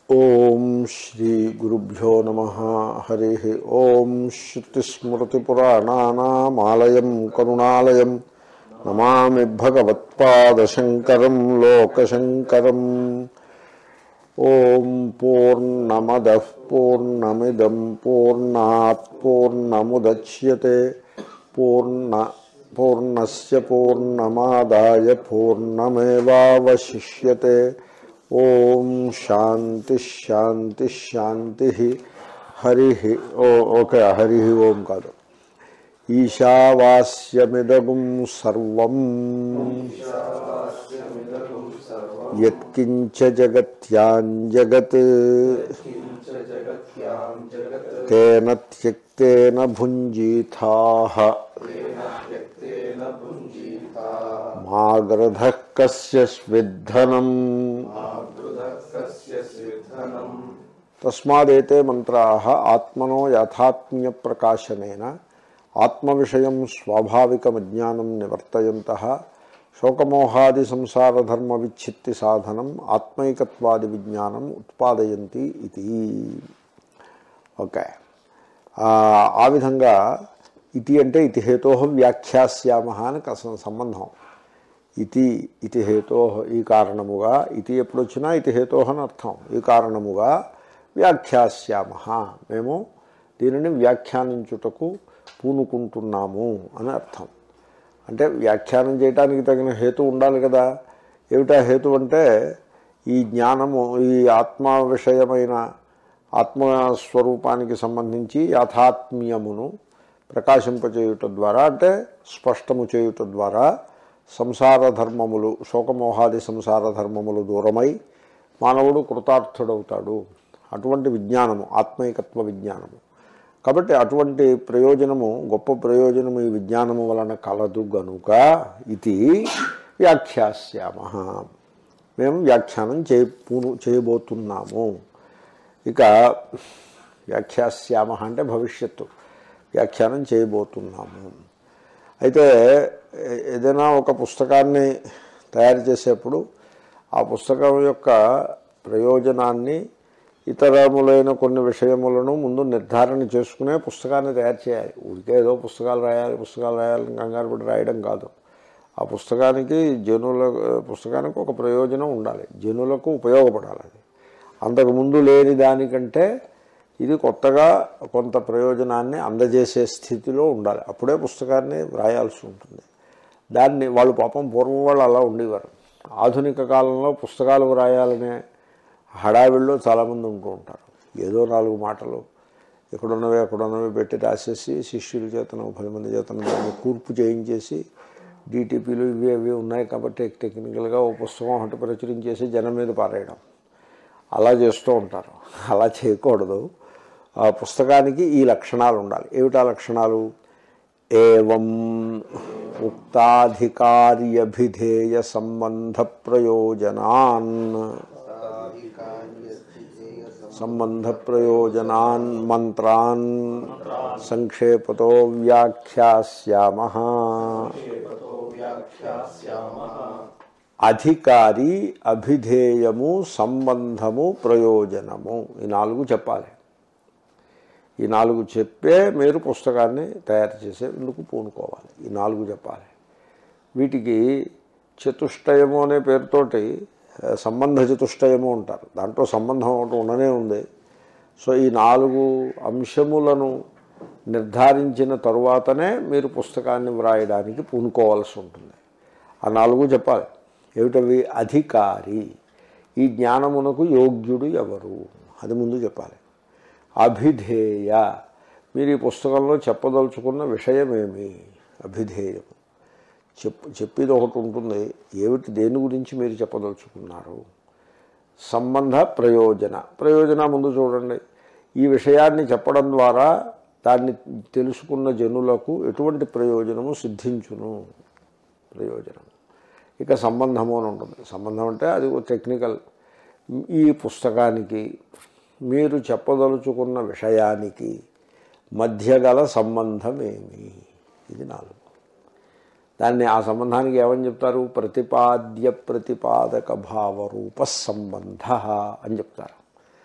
ఓం శ్రీ గురుభ్యో నమ హరి ఓం శ్రుతిస్మృతిపురాణానామాలయం కరుణాలయం నమామి భగవత్పాదశంకరం లోకశంకరం ఓం పూర్ణమద పూర్ణమిదం పూర్ణాత్ పూర్ణముద్యతే పూర్ణ పూర్ణస్య పూర్ణమాదాయ పూర్ణమేవావశిష్యతే ఓం శాంతి శాంతి శాంతి హరి ఓ ఓకే హరి ఓం కాదు ఈశావాస్యమిదగుం సర్వం యత్కించ జగత్యాం జగత్ తేన త్యక్తేన భుంజీథాః మాగ్రధ కస్య స్విద్ధనం తస్మాదేతే మంత్రా ఆత్మనో యథాత్మ్య ప్రకాశనేన ఆత్మవిషయం స్వాభావికమజ్ఞానం నివర్తయంత శోకమోహాది సంసారధర్మ విచ్ఛిత్తి సాధనం ఆత్మైకత్వాది విజ్ఞానం ఉత్పాదయంతి ఇది ఓకే ఆ, ఆ విధంగా ఇతి అంటే ఇతి హేతో వ్యాఖ్యాస్యామ అని కస- సంబంధం ఇతి ఇతి హేతో ఈ కారణముగా ఇతి ఎప్పుడు వచ్చినా ఇతి హేతో అని అర్థం ఈ కారణముగా వ్యాఖ్యాస్యామ మేము దీనిని వ్యాఖ్యానించుటకు పూనుకుంటున్నాము అని అర్థం అంటే వ్యాఖ్యానం చేయడానికి తగిన హేతు ఉండాలి కదా ఏమిటా హేతు అంటే ఈ జ్ఞానము ఈ ఆత్మ విషయమైన ఆత్మస్వరూపానికి సంబంధించి యాథాత్మ్యమును ప్రకాశింపచేయుట ద్వారా అంటే స్పష్టము చేయుట ద్వారా సంసార ధర్మములు శోకమోహాది సంసార ధర్మములు దూరమై మానవుడు కృతార్థుడవుతాడు అటువంటి విజ్ఞానము ఆత్మైకత్వ విజ్ఞానము కాబట్టి అటువంటి ప్రయోజనము గొప్ప ప్రయోజనము ఈ విజ్ఞానము వలన కలదు గనుక ఇది వ్యాఖ్యాస్యామ మేము వ్యాఖ్యానం చే పూను చేయబోతున్నాము ఇక వ్యాఖ్యాస్యామ అంటే భవిష్యత్తు వ్యాఖ్యానం చేయబోతున్నాము అయితే ఏ- ఏదైనా ఒక పుస్తకాన్ని తయారు చేసేప్పుడు ఆ పుస్తకం యొక్క ప్రయోజనాన్ని ఇతరములైన కొన్ని విషయములను ముందు నిర్ధారణ చేసుకునే పుస్తకాన్ని తయారు చేయాలి ఊరికే ఏదో పుస్తకాలు రాయాలి పుస్తకాలు రాయాలని కంగారు పడి రాయడం కాదు ఆ పుస్తకానికి జనుల పుస్తకానికి ఒక ప్రయోజనం ఉండాలి జనులకు ఉపయోగపడాలి అది అంతకుముందు లేని దానికంటే ఇది కొత్తగా కొంత ప్రయోజనాన్ని అందజేసే స్థితిలో ఉండాలి అప్పుడే పుస్తకాన్ని రాయాల్సి ఉంటుంది దాన్ని వాళ్ళు పాపం పూర్వం వాళ్ళు అలా ఉండేవారు ఆధునిక కాలంలో పుస్తకాలు రాయాలనే హడావిడిలో చాలామంది ఉంటూ ఉంటారు ఏదో నాలుగు మాటలు ఎక్కడున్నవి ఎక్కడున్నవి పెట్టి రాసేసి శిష్యుల చేతను పది మంది చేతను దాన్ని కూర్పు చేయించేసి డీటీపీలు ఇవి అవి ఉన్నాయి కాబట్టి టెక్నికల్గా ఓ పుస్తకం ఒకటి ప్రచురించేసి జనం మీద పారేయడం అలా చేస్తూ ఉంటారు అలా చేయకూడదు ఆ పుస్తకానికి ఈ లక్షణాలు ఉండాలి ఏమిటా లక్షణాలు ఏవం ఉక్తాధికార్యభిధేయ సంబంధ ప్రయోజనాన్ సంబంధ ప్రయోజనాన్ మంత్రాన్ సంక్షేపతో వ్యాఖ్యాస్యామ అధికారి అభిధేయము సంబంధము ప్రయోజనము ఈ నాలుగు చెప్పాలి ఈ నాలుగు చెప్పే మీరు పుస్తకాన్ని తయారు చేసేందుకు పూనుకోవాలి ఈ నాలుగు చెప్పాలి వీటికి చతుష్టయము అనే పేరుతోటి ఆ, సంబంధ చతుష్టయము ఉంటారు దాంట్లో సంబంధం ఒకటి ఉండనే ఉంది సో ఈ నాలుగు అంశములను నిర్ధారించిన తరువాతనే మీరు పుస్తకాన్ని వ్రాయడానికి పూనుకోవాల్సి ఉంటుంది ఆ నాలుగు చెప్పాలి ఏమిటవి అధికారి ఈ జ్ఞానమునకు యోగ్యుడు ఎవరు అది ముందు చెప్పాలి అభిధేయ మీరు ఈ పుస్తకంలో చెప్పదలుచుకున్న విషయమేమి అభిధేయము చెప్పు చెప్పేది ఒకటి ఉంటుంది ఏమిటి దేని గురించి మీరు చెప్పదలుచుకున్నారు సంబంధ ప్రయోజన ప్రయోజన ముందు చూడండి ఈ విషయాన్ని చెప్పడం ద్వారా దాన్ని తెలుసుకున్న జనులకు ఎటువంటి ప్రయోజనము సిద్ధించును ప్రయోజనం ఇక సంబంధము అని ఉంటుంది సంబంధం అంటే అది ఒక టెక్నికల్ ఈ పుస్తకానికి మీరు చెప్పదలుచుకున్న విషయానికి మధ్య గల సంబంధం ఏమి ఇది నాలుగు దాన్ని ఆ సంబంధానికి ఏమని చెప్తారు ప్రతిపాద్య ప్రతిపాదక భావరూప సంబంధ అని చెప్తారు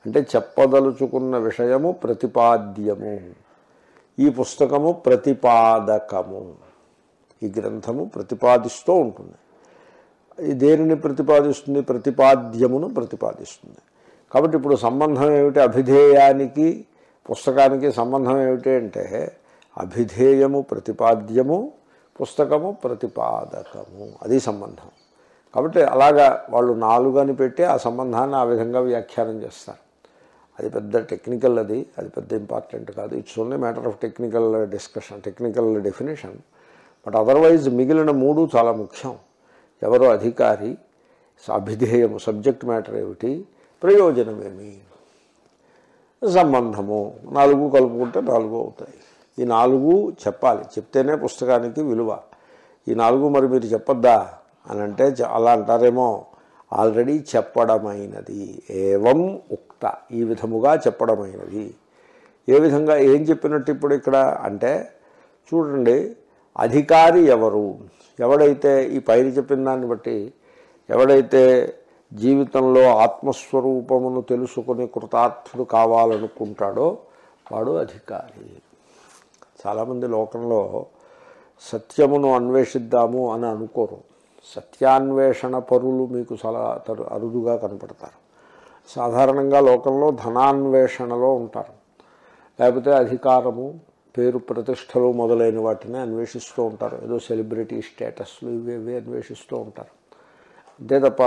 అంటే చెప్పదలుచుకున్న విషయము ప్రతిపాద్యము ఈ పుస్తకము ప్రతిపాదకము ఈ గ్రంథము ప్రతిపాదిస్తూ ఉంటుంది ఇది దేనిని ప్రతిపాదిస్తుంది ప్రతిపాద్యమును ప్రతిపాదిస్తుంది కాబట్టి ఇప్పుడు సంబంధం ఏమిటి అభిధేయానికి పుస్తకానికి సంబంధం ఏమిటి అంటే అభిధేయము ప్రతిపాద్యము పుస్తకము ప్రతిపాదకము అది సంబంధం కాబట్టి అలాగా వాళ్ళు నాలుగు అని పెట్టి ఆ సంబంధాన్ని ఆ విధంగా వ్యాఖ్యానం చేస్తారు అది పెద్ద టెక్నికల్ అది అది పెద్ద ఇంపార్టెంట్ కాదు it's only matter of technical discussion technical definition but otherwise మిగిలిన మూడు చాలా ముఖ్యం ఎవరు అధికారి అభిధేయము సబ్జెక్ట్ మ్యాటర్ ఏమిటి ప్రయోజనమేమి సంబంధము నాలుగు కలుపుకుంటే నాలుగు అవుతాయి ఈ నాలుగు చెప్పాలి చెప్తేనే పుస్తకానికి విలువ ఈ నాలుగు మరి మీరు చెప్పొద్దా అని అంటే చ- అలా అంటారేమో ఆల్రెడీ చెప్పడమైనది ఏవం ఉక్త ఈ విధముగా చెప్పడమైనది ఏ విధంగా ఏం చెప్పినట్టు ఇప్పుడు ఇక్కడ అంటే చూడండి అధికారి ఎవరు ఎవడైతే ఈ పైన చెప్పిన దాన్ని బట్టి ఎవడైతే జీవితంలో ఆత్మస్వరూపమును తెలుసుకుని కృతార్థుడు కావాలనుకుంటాడో వాడు అధికారి చాలామంది లోకంలో సత్యమును అన్వేషిద్దాము అని అనుకోరు సత్యాన్వేషణ పరులు మీకు చాలా తరు అరుదుగా కనపడతారు సాధారణంగా లోకంలో ధనాన్వేషణలో ఉంటారు లేకపోతే అధికారము పేరు ప్రతిష్టలు మొదలైన వాటిని అన్వేషిస్తూ ఉంటారు ఏదో సెలబ్రిటీ స్టేటస్లు ఇవి ఇవి అన్వేషిస్తూ ఉంటారు అంతే తప్ప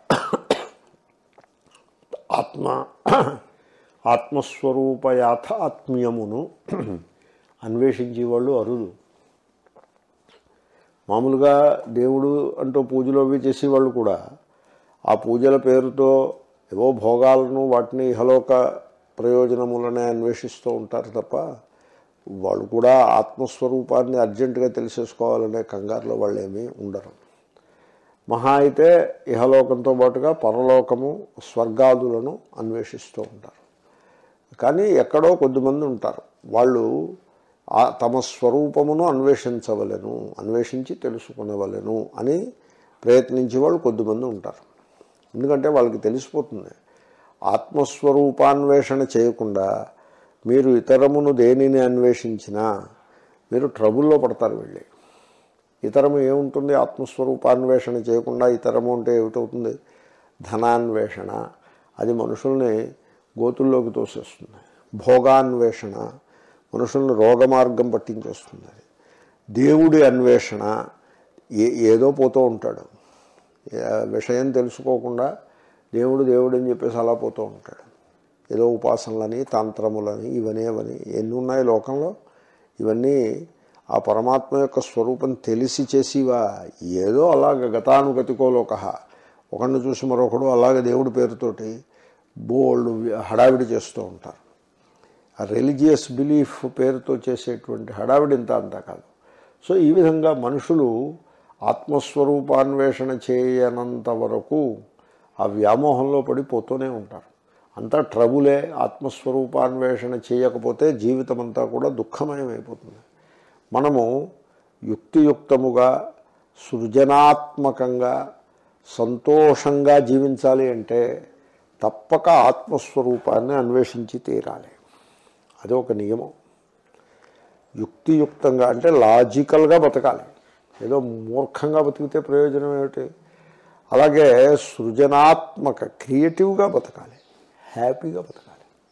ఆత్మ ఆత్మస్వరూప యాథాత్మ్యమును అన్వేషించే వాళ్ళు అరుదు మామూలుగా దేవుడు అంటూ పూజలు అవి చేసేవాళ్ళు కూడా ఆ పూజల పేరుతో ఏవో భోగాలను వాటిని ఇహలోక ప్రయోజనములనే అన్వేషిస్తూ ఉంటారు తప్ప వాళ్ళు కూడా ఆత్మస్వరూపాన్ని అర్జెంటుగా తెలిసేసుకోవాలనే కంగారులో వాళ్ళు ఏమీ ఉండరు మహా అయితే ఇహలోకంతో పాటుగా పరలోకము స్వర్గాదులను అన్వేషిస్తూ ఉంటారు కానీ ఎక్కడో కొద్దిమంది ఉంటారు వాళ్ళు ఆ తమ స్వరూపమును అన్వేషించవలెను అన్వేషించి తెలుసుకునవలెను అని ప్రయత్నించే వాళ్ళు కొద్దిమంది ఉంటారు ఎందుకంటే వాళ్ళకి తెలిసిపోతుంది ఆత్మస్వరూపాన్వేషణ చేయకుండా మీరు ఇతరమును దేనిని అన్వేషించినా మీరు ట్రబుల్లో పడతారు వెళ్ళి ఇతరము ఏముంటుంది ఆత్మస్వరూపాన్వేషణ చేయకుండా ఇతరము అంటే ఏమిటవుతుంది ధనాన్వేషణ అది మనుషుల్ని గోతుల్లోకి తోసేస్తుంది భోగాన్వేషణ మనుషుల్ని రోగమార్గం పట్టించేస్తుంది అది దేవుడి అన్వేషణ ఏ ఏదో పోతూ ఉంటాడు ఏ- విషయం తెలుసుకోకుండా దేవుడు దేవుడు అని చెప్పేసి అలా పోతూ ఉంటాడు ఏదో ఉపాసనలని తంత్రములని ఇవన్నీ అవని ఎన్ని ఉన్నాయి లోకంలో ఇవన్నీ ఆ పరమాత్మ యొక్క స్వరూపం తెలిసి చేసివా ఏదో అలాగ గతానుగతికో లోక ఒకడిని చూసి మరొకడు అలాగ దేవుడి పేరుతోటి బోల్డ్ హడావిడి చేస్తూ ఉంటారు ఆ రిలీజియస్ బిలీఫ్ పేరుతో చేసేటువంటి హడావిడి ఇంత అంతా కాదు సో ఈ విధంగా మనుషులు ఆత్మస్వరూపాన్వేషణ చేయనంత వరకు ఆ వ్యామోహంలో పడిపోతూనే ఉంటారు అంతా ట్రబులే ఆత్మస్వరూపాన్వేషణ చేయకపోతే జీవితం అంతా కూడా దుఃఖమయమైపోతుంది మనము యుక్తియుక్తముగా సృజనాత్మకంగా సంతోషంగా జీవించాలి అంటే తప్పక ఆత్మస్వరూపాన్ని అన్వేషించి తీరాలి అది ఒక నియమం యుక్తియుక్తంగా అంటే లాజికల్గా బతకాలి ఏదో మూర్ఖంగా బతికితే ప్రయోజనం ఏమిటి అలాగే సృజనాత్మక క్రియేటివ్గా బతకాలి హ్యాపీగా బతకాలి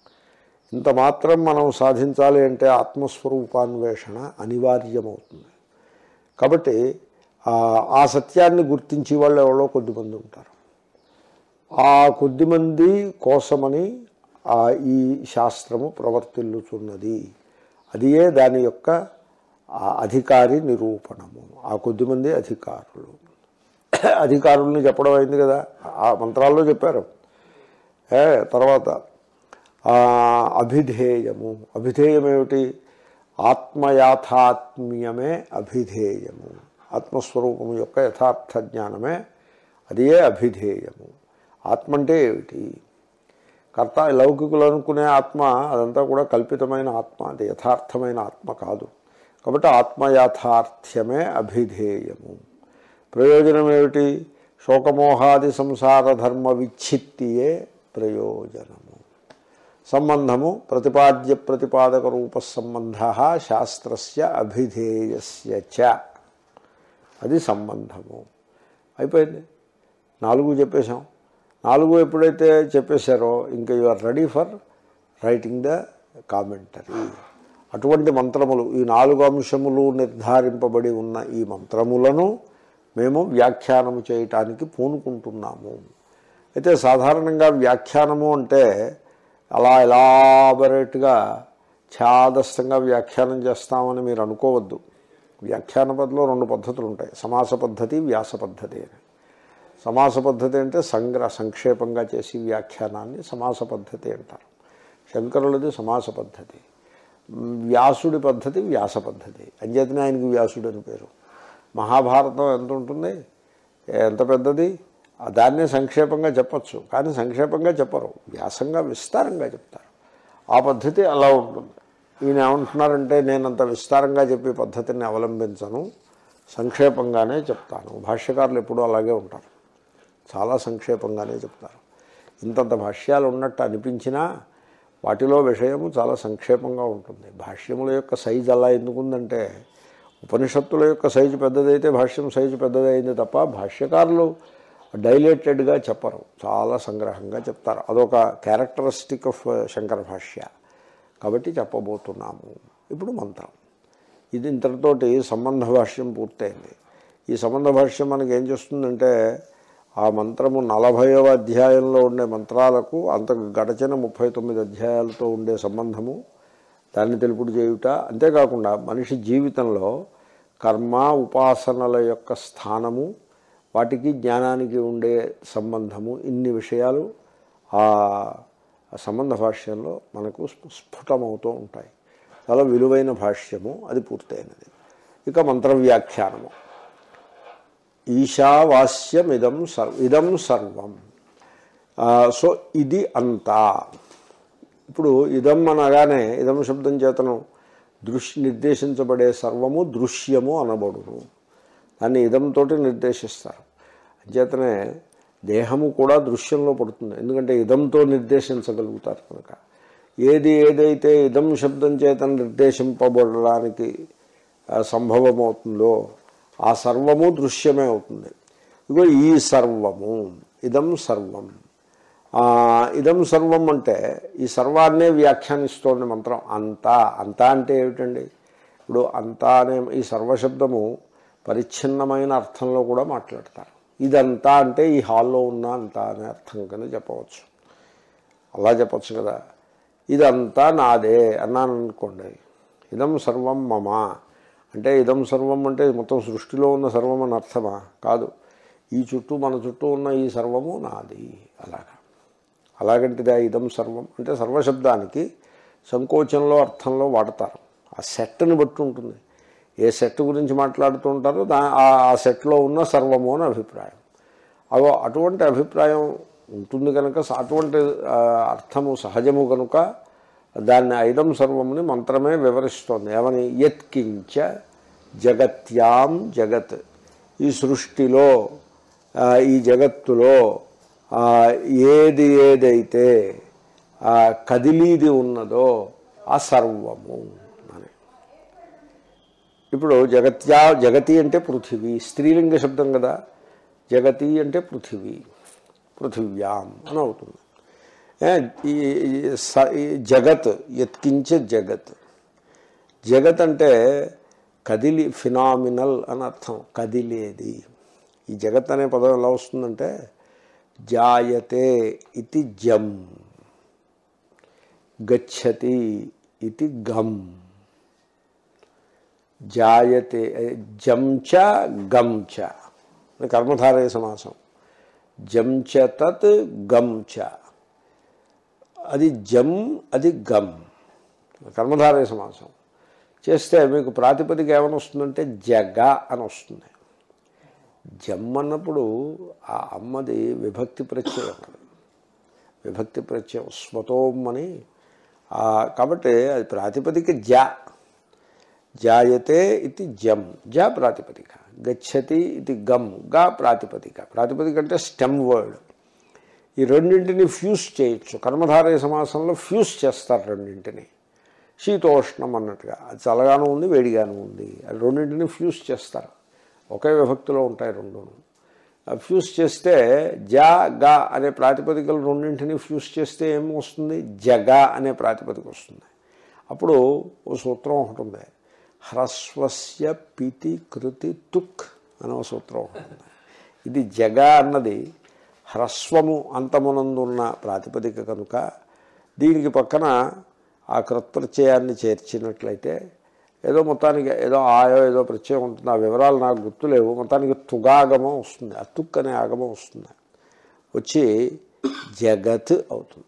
ఇంత మాత్రం మనం సాధించాలి అంటే ఆత్మస్వరూపాన్వేషణ అనివార్యమవుతుంది కాబట్టి ఆ- ఆ సత్యాన్ని గుర్తించే వాళ్ళు ఎవరో కొద్దిమంది ఉంటారు ఆ కొద్దిమంది కోసమని ఆ ఈ శాస్త్రము ప్రవర్తిల్లుచున్నది అదియే దాని యొక్క ఆ అధికారి నిరూపణము ఆ కొద్దిమంది అధికారులు అధికారుల్ని చెప్పడం అయింది కదా ఆ మంత్రాల్లో చెప్పారు ఏ తర్వాత ఆ, అభిధేయము అభిధేయం ఏమిటి ఆత్మయాథాత్మ్యమే అభిధేయము ఆత్మస్వరూపము యొక్క యథార్థ జ్ఞానమే అదియే అభిధేయము ఆత్మ అంటే ఏమిటి కర్త లౌకికులు అనుకునే ఆత్మ అదంతా కూడా కల్పితమైన ఆత్మ అది యథార్థమైన ఆత్మ కాదు కాబట్టి ఆత్మయాథార్థ్యమే అభిధేయము ప్రయోజనం ఏమిటి శోకమోహాది సంసార ధర్మ విచ్ఛిత్తియే ప్రయోజనము సంబంధము ప్రతిపాద్య ప్రతిపాదక రూప సంబంధ శాస్త్రస్య అభిధేయస్య చ అది సంబంధము అయిపోయింది నాలుగు చెప్పేశాం నాలుగు ఎప్పుడైతే చెప్పేశారో ఇంకా you are ready for writing the commentary అటువంటి మంత్రములు ఈ నాలుగు అంశములు నిర్ధారింపబడి ఉన్న ఈ మంత్రములను మేము వ్యాఖ్యానము చేయటానికి పూనుకుంటున్నాము అయితే సాధారణంగా వ్యాఖ్యానము అంటే అలా ఎలాబరేట్గా ఛాదస్థంగా వ్యాఖ్యానం చేస్తామని మీరు అనుకోవద్దు వ్యాఖ్యాన పద్ధతిలో రెండు పద్ధతులు ఉంటాయి సమాస పద్ధతి వ్యాస పద్ధతి అని సమాస పద్ధతి అంటే సంగ్రహ సంక్షేపంగా చేసి వ్యాఖ్యానాన్ని సమాస పద్ధతి అంటారు శంకరులది సమాస పద్ధతి వ్యాసుడి పద్ధతి వ్యాస పద్ధతి అంచేతనే ఆయనకి వ్యాసుడు అని పేరు మహాభారతం ఎంత ఉంటుంది ఎంత పెద్దది ఆ దాన్నే సంక్షేపంగా చెప్పచ్చు కానీ సంక్షేపంగా చెప్పరు వ్యాసంగా విస్తారంగా చెప్తారు ఆ పద్ధతి అలా ఉంటుంది ఈయన ఏమంటున్నారంటే నేను అంత విస్తారంగా చెప్పే పద్ధతిని అవలంబించను సంక్షేపంగానే చెప్తాను భాష్యకారులు ఎప్పుడూ అలాగే ఉంటారు చాలా సంక్షేపంగానే చెప్తారు ఇంతంత భాష్యాలు ఉన్నట్టు అనిపించినా వాటిలో విషయము చాలా సంక్షేపంగా ఉంటుంది భాష్యముల యొక్క సైజు అలా ఎందుకుందంటే ఉపనిషత్తుల యొక్క సైజు పెద్దదైతే భాష్యం సైజు పెద్దదైంది తప్ప భాష్యకారులు డైలేటెడ్గా చెప్పరు చాలా సంగ్రహంగా చెప్తారు అదొక క్యారెక్టరిస్టిక్ ఆఫ్ శంకర భాష్య కాబట్టి చెప్పబోతున్నాము ఇప్పుడు మంత్రం ఇది ఇంతటితోటి సంబంధ భాష్యం పూర్తయింది ఈ సంబంధ భాష్యం మనకి ఏం చేస్తుందంటే ఆ మంత్రము నలభైవ అధ్యాయంలో ఉండే మంత్రాలకు అంత గడచిన ముప్పై తొమ్మిది అధ్యాయాలతో ఉండే సంబంధము దాన్ని తెలుపుడు చేయుట అంతేకాకుండా మనిషి జీవితంలో కర్మ ఉపాసనల యొక్క స్థానము వాటికి జ్ఞానానికి ఉండే సంబంధము ఇన్ని విషయాలు ఆ సంబంధ భాష్యంలో మనకు స్ఫుటమవుతూ ఉంటాయి చాలా విలువైన భాష్యము అది పూర్తయినది ఇక మంత్ర వ్యాఖ్యానము ఈశావాస్యమిదం సర్వ ఇదం సర్వం సో ఇది అంతా ఇప్పుడు ఇదం అనగానే ఇదం శబ్దం చేతను దృశ్య నిర్దేశించబడే సర్వము దృశ్యము అనబడును దాన్ని ఇదంతో నిర్దేశిస్తారు అంచేతనే దేహము కూడా దృశ్యంలో పడుతుంది ఎందుకంటే ఇదంతో నిర్దేశించగలుగుతారు కనుక ఏది ఏదైతే ఇదం శబ్దం చేత నిర్దేశింపబడడానికి సంభవమవుతుందో ఆ సర్వము దృశ్యమే అవుతుంది ఇగో ఈ సర్వము ఇదం సర్వం ఇదం సర్వం అంటే ఈ సర్వాన్నే వ్యాఖ్యానిస్తోంది మంత్రం అంతా అంతా అంటే ఏమిటండి ఇప్పుడు అంతా అనే ఈ సర్వశబ్దము పరిచ్ఛిన్నమైన అర్థంలో కూడా మాట్లాడతారు ఇదంతా అంటే ఈ హాల్లో ఉన్న అంతా అనే అర్థం కింద చెప్పవచ్చు అలా చెప్పచ్చు కదా ఇదంతా నాదే అన్నాను అనుకోండి ఇదం సర్వం మమ అంటే ఇదం సర్వం అంటే మొత్తం సృష్టిలో ఉన్న సర్వం అని అర్థమా కాదు ఈ చుట్టూ మన చుట్టూ ఉన్న ఈ సర్వము నాది అలాగా అలాగంటిదే ఇదం సర్వం అంటే సర్వశబ్దానికి సంకోచంలో అర్థంలో వాడతారు ఆ సెట్ని బట్టి ఉంటుంది ఏ సెట్ గురించి మాట్లాడుతూ ఉంటారో దా ఆ సెట్లో ఉన్న సర్వము అని అభిప్రాయం అగో అటువంటి అభిప్రాయం ఉంటుంది కనుక అటువంటి అర్థము సహజము కనుక దాన్ని ఐదం సర్వముని మంత్రమే వివరిస్తోంది ఏమని యత్కించ జగత్యాం జగత్ ఈ సృష్టిలో ఈ జగత్తులో ఏది ఏదైతే కదిలీది ఉన్నదో ఆ సర్వము అని ఇప్పుడు జగత్యా జగతి అంటే పృథివీ స్త్రీలింగ శబ్దం కదా జగతి అంటే పృథివీ పృథివ్యాం అని అవుతుంది ఈ జగత్ ఎత్కించ జగత్ జగత్ అంటే కదిలి ఫినామినల్ అని అర్థం కదిలేది ఈ జగత్ అనే పదం ఎలా వస్తుందంటే జాయతే ఇది జం గచ్చతి ఇది గమ్ జాయతే జంచ గంచ కర్మధారయ సమాసం జంచ తత్ గంచ అది జం అది గమ్ కర్మధారయ సమాసం చేస్తే మీకు ప్రాతిపదిక ఏమని వస్తుందంటే జగ అని వస్తుంది జమ్ అన్నప్పుడు ఆ అమ్మది విభక్తి ప్రత్యయం విభక్తి ప్రత్యయం స్వతోం అని కాబట్టి అది ప్రాతిపదిక జ జాయతే ఇది జం జ ప్రాతిపదిక గచ్చతి ఇది గమ్ గా ప్రాతిపదిక ప్రాతిపదిక అంటే స్టెమ్ వర్డ్ ఈ రెండింటిని ఫ్యూజ్ చేయొచ్చు కర్మధారయ సమాసంలో ఫ్యూజ్ చేస్తారు రెండింటిని శీతోష్ణం అన్నట్టుగా అది చల్లగాను ఉంది వేడిగాను ఉంది అది రెండింటిని ఫ్యూజ్ చేస్తారు ఒకే విభక్తిలో ఉంటాయి రెండును ఆ ఫ్యూజ్ చేస్తే జ గా అనే ప్రాతిపదికలు రెండింటిని ఫ్యూజ్ చేస్తే ఏం వస్తుంది జగ అనే ప్రాతిపదిక వస్తుంది అప్పుడు ఓ సూత్రం ఒకటి ఉంది హ్రస్వస్య పితి కృతి తుక్ అనే ఒక సూత్రం ఒకటి ఉంది ఇది జగ అన్నది హ్రస్వము అంతమునందున్న ప్రాతిపదిక కనుక దీనికి పక్కన ఆ కృత్ప్రత్యయాన్ని చేర్చినట్లయితే ఏదో మొత్తానికి ఏదో ఆయో ఏదో ప్రత్యయం ఉంటుంది ఆ వివరాలు నాకు గుర్తులేవు మొత్తానికి తుగాగమం వస్తుంది ఆ తుక్ అనే ఆగమం వస్తుంది వచ్చి జగత్ అవుతుంది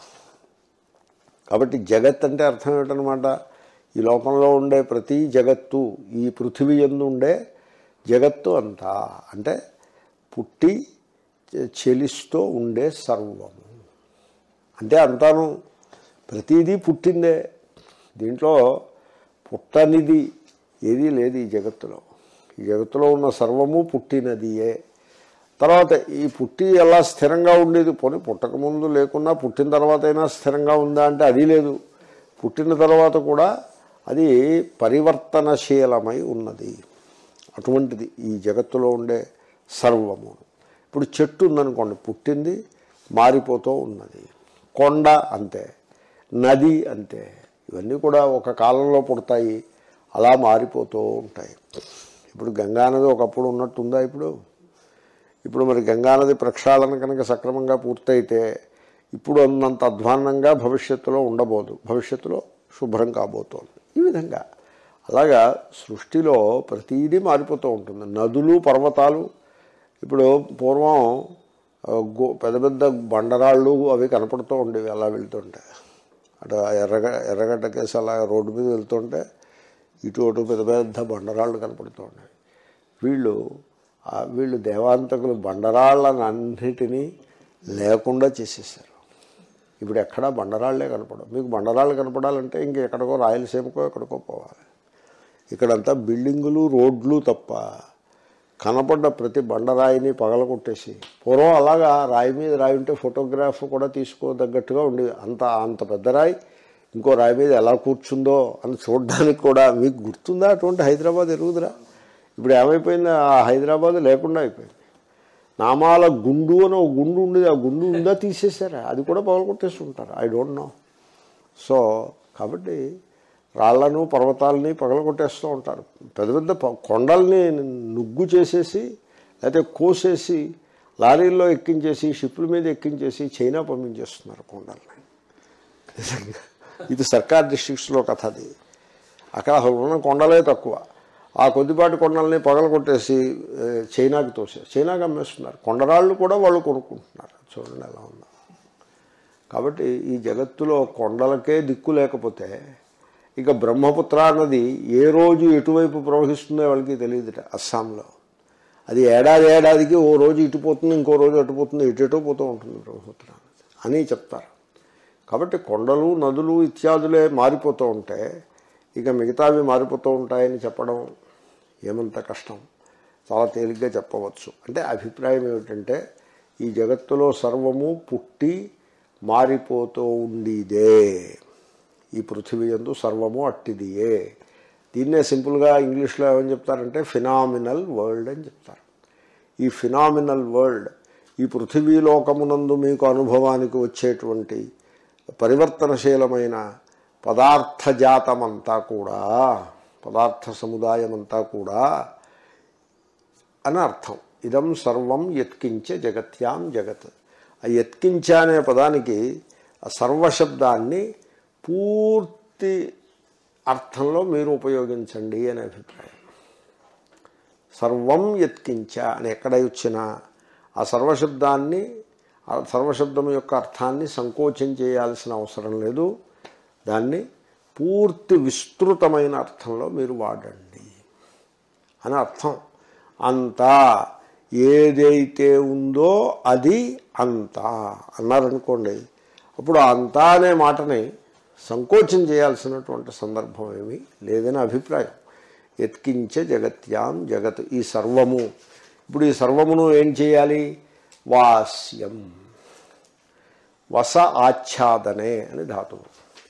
కాబట్టి జగత్ అంటే అర్థం ఏమిటనమాట ఈ లోకంలో ఉండే ప్రతి జగత్తు ఈ పృథివీ ఎందు ఉండే జగత్తు అంతా అంటే పుట్టి చె- చెలిస్తూ ఉండే సర్వము అంటే అంతాను ప్రతిదీ పుట్టిందే దీంట్లో పుట్టనిది ఏదీ లేదు ఈ జగత్తులో ఈ జగత్తులో ఉన్న సర్వము పుట్టినదియే తర్వాత ఈ పుట్టి ఎలా స్థిరంగా ఉండేది పోనీ పుట్టకముందు లేకున్నా పుట్టిన తర్వాత అయినా స్థిరంగా ఉందా అంటే అది లేదు పుట్టిన తర్వాత కూడా అది పరివర్తనశీలమై ఉన్నది అటువంటిది ఈ జగత్తులో ఉండే సర్వము ఇప్పుడు చెట్టు ఉందనుకోండి పుట్టింది మారిపోతూ ఉన్నది కొండ అంతే నది అంతే ఇవన్నీ కూడా ఒక కాలంలో పుడతాయి అలా మారిపోతూ ఉంటాయి ఇప్పుడు గంగానది ఒకప్పుడు ఉన్నట్టుందా ఇప్పుడు ఇప్పుడు మరి గంగానది ప్రక్షాళన కనుక సక్రమంగా పూర్తయితే ఇప్పుడు అన్నంత అధ్వాన్నంగా భవిష్యత్తులో ఉండబోదు భవిష్యత్తులో శుభ్రం కాబోతోంది ఈ విధంగా అలాగా సృష్టిలో ప్రతీదీ మారిపోతూ ఉంటుంది నదులు పర్వతాలు ఇప్పుడు పూర్వం ఆ, గో పెద్ద పెద్ద బండరాళ్ళు అవి కనపడుతూ ఉండేవి అలా వెళ్తుంటే అటు ఎర్రగ ఎర్రగడ్డ కేసు అలా రోడ్డు మీద వెళ్తుంటే ఇటు అటు పెద్ద పెద్ద బండరాళ్ళు కనపడుతూ ఉండేవి వీళ్ళు ఆ వీళ్ళు దేవాంతకులు బండరాళ్ళని అన్నిటినీ లేకుండా చేసేసారు ఇప్పుడు ఎక్కడా బండరాళ్లే కనపడవు మీకు బండరాళ్ళు కనపడాలంటే ఇంక ఎక్కడికో రాయలసీమకో ఎక్కడికో పోవాలి ఇక్కడంతా బిల్డింగులు రోడ్లు తప్ప కనపడ్డ ప్రతి బండరాయిని పగలగొట్టేసి పూర్వం అలాగా రాయి మీద రాయి ఉంటే ఫోటోగ్రాఫ్ కూడా తీసుకోదగ్గట్టుగా ఉండేది అంత అంత పెద్ద రాయి ఇంకో రాయి మీద ఎలా కూర్చుందో అని చూడడానికి కూడా మీకు గుర్తుందా అటువంటి హైదరాబాద్ ఎరుగుదరా ఇప్పుడు ఏమైపోయింది ఆ హైదరాబాద్ లేకుండా అయిపోయింది నామాల గుండు అని ఒక గుండు ఉండేది ఆ గుండు ఉందా తీసేశారా అది కూడా పగలగొట్టేసి ఉంటారు ఐ డోంట్ నో సో కాబట్టి రాళ్లను పర్వతాలని పగలగొట్టేస్తూ ఉంటారు పెద్ద పెద్ద ప- కొండల్ని నుగ్గు చేసేసి లేకపోతే కోసేసి లారీల్లో ఎక్కించేసి షిప్పుల మీద ఎక్కించేసి చైనా పంపించేస్తున్నారు కొండల్ని నిజంగా. ఇది సర్కార్ డిస్ట్రిక్ట్స్లో కథ అది అక్కడ అసలు ఉన్న కొండలే తక్కువ ఆ కొద్దిపాటి కొండల్ని పగలగొట్టేసి ఏ, చైనాకి తోసే చైనాకి అమ్మేస్తున్నారు కొండరాళ్ళు కూడా వాళ్ళు కొనుక్కుంటున్నారు చూడండి ఎలా ఉందో కాబట్టి ఈ జగత్తులో కొండలకే దిక్కు లేకపోతే ఇక బ్రహ్మపుత్ర అన్నది ఏ రోజు ఎటువైపు ప్రవహిస్తుందో వాళ్ళకి తెలియదుట అస్సాంలో అది ఏడాది ఏడాదికి ఓ రోజు ఇటుపోతుంది ఇంకో రోజు అటుపోతుంది ఇటెటో పోతూ ఉంటుంది బ్రహ్మపుత్ర అని చెప్తారు కాబట్టి కొండలు నదులు ఇత్యాదులే మారిపోతూ ఉంటే ఇక మిగతావి మారిపోతూ ఉంటాయని చెప్పడం ఏమంత కష్టం చాలా తేలిగ్గా చెప్పవచ్చు అంటే అభిప్రాయం ఏమిటంటే ఈ జగత్తులో సర్వము పుట్టి మారిపోతూ ఉండిదే ఈ పృథివీ యందు సర్వము అట్టిదియే దీన్నే సింపుల్గా ఇంగ్లీష్లో ఏమని చెప్తారంటే ఫినామినల్ వరల్డ్ అని చెప్తారు ఈ ఫినామినల్ వరల్డ్ ఈ పృథివీలోకమునందు మీకు అనుభవానికి వచ్చేటువంటి పరివర్తనశీలమైన పదార్థజాతమంతా కూడా పదార్థ సముదాయమంతా కూడా అని అర్థం ఇదం సర్వం యత్కించే జగత్యాం జగత్ ఆ యత్కించ అనే పదానికి ఆ సర్వశబ్దాన్ని పూర్తి అర్థంలో మీరు ఉపయోగించండి అనే అభిప్రాయం సర్వం యత్కించ అని ఎక్కడ వచ్చినా ఆ సర్వశబ్దాన్ని ఆ సర్వశబ్దం యొక్క అర్థాన్ని సంకోచం చేయాల్సిన అవసరం లేదు దాన్ని పూర్తి విస్తృతమైన అర్థంలో మీరు వాడండి అని అర్థం అంతా ఏదైతే ఉందో అది అంతా అన్నారనుకోండి అప్పుడు ఆ అంతా అనే మాటని సంకోచం చేయాల్సినటువంటి సందర్భం ఏమీ లేదని అభిప్రాయం ఎత్కించే జగత్యాం జగత్ ఈ సర్వము ఇప్పుడు ఈ సర్వమును ఏం చేయాలి వాస్యం వస ఆచ్ఛాదనే అని ధాతువు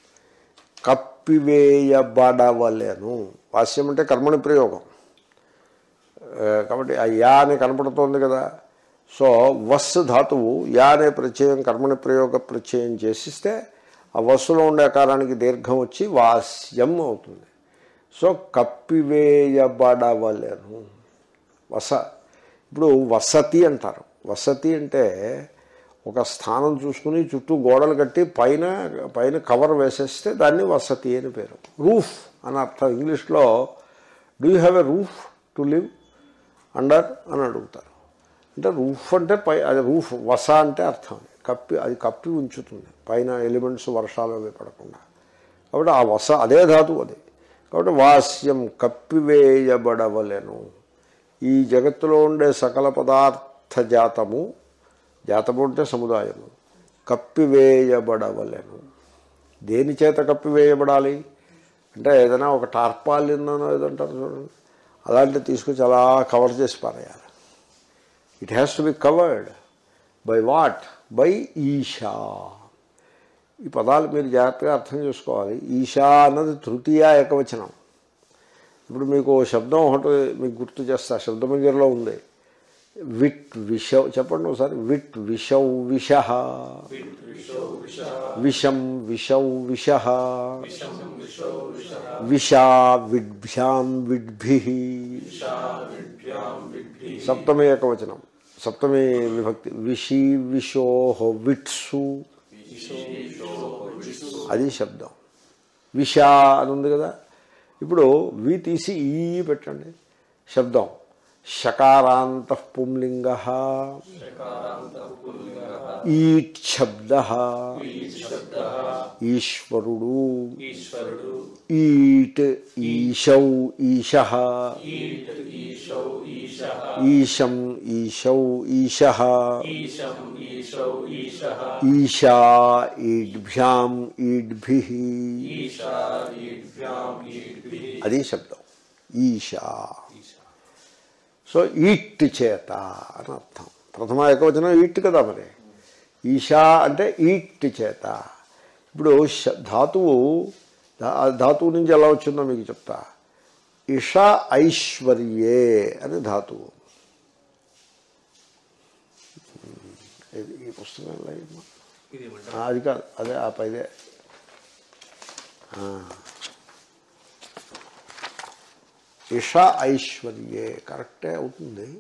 కప్పివేయబడవలెను వాస్యం అంటే కర్మని ప్రయోగం ఆ, కాబట్టి ఆ యా అని కనపడుతోంది కదా సో వస్ ధాతువు యా అనే ప్రత్యయం కర్మని ప్రయోగ ప్రత్యయం చేసిస్తే ఆ వస్సులో ఉండే ఆకారానికి దీర్ఘం వచ్చి వాస్యం అవుతుంది సో కప్పివేయబడవలెను వస ఇప్పుడు వసతి అంటారు వసతి అంటే ఒక స్థానం చూసుకుని చుట్టూ గోడలు కట్టి పైన పైన కవర్ వేసేస్తే దాన్ని వసతి అని పేరు రూఫ్ అని అర్థం ఇంగ్లీష్లో do you have a roof to live under అని అడుగుతారు అంటే రూఫ్ అంటే పై అది రూఫ్ వస అంటే అర్థం కప్పి అది కప్పి ఉంచుతుంది పైన ఎలిమెంట్స్ వర్షాలు అవి పడకుండా కాబట్టి ఆ వస అదే ధాతువు అది కాబట్టి వాస్యం కప్పివేయబడవలెను ఈ జగత్తులో ఉండే సకల పదార్థ జాతము జాతము అంటే సముదాయము కప్పివేయబడవలెను దేని చేత కప్పివేయబడాలి అంటే ఏదైనా ఒక టార్పాలిన్ ఏదంటారు చూడండి అలాంటివి తీసుకొచ్చి అలా కవర్ చేసి పారేయాలి it has to be covered by what by ఈషా ఈ పదాలు మీరు జాగ్రత్తగా అర్థం చేసుకోవాలి ఈషా అన్నది తృతీయ ఏకవచనం ఇప్పుడు మీకు ఓ శబ్దం ఒకటి మీకు గుర్తు చేస్తా శబ్దమంజరిలో ఉంది విట్ విషవ్ చెప్పండి ఒకసారి విట్ విషౌ విష విషం విషౌ విష విషా విడ్భ్యాం విడ్భి సప్తమి ఏకవచనం సప్తమి విభక్తి విషి విషోహ విట్సు అది శబ్దం విష అని ఉంది కదా ఇప్పుడు వి తీసి ఈ పెట్టండి శబ్దం షకారాంత పుంలింగ ఈట్ శబ్ద ఈశ్వరుడు ఈట్ ఈశౌ ఈశ ఈశం ఈశౌ ఈశ ఈశా ఈడ్భ్యాం ఈడ్భి అది శబ్దం ఈశా సో ఈట్ చేత అని అర్థం ప్రథమ ఏకవచనం ఈట్ కదా మరి ఈశా అంటే ఈట్ చేత ఇప్పుడు శ- ధాతువు ధా- ఆ ధాతువు నుంచి ఎలా వచ్చిందో మీకు చెప్తా ఇష ఐశ్వర్యే అని ధాతువు ఇది ఈ పుస్తకం ఎలా అయింది? ఆ, అది కాదు అదే ఆ పైదే ఆ. ఇష ఐశ్వర్యే కరెక్టే అవుతుంది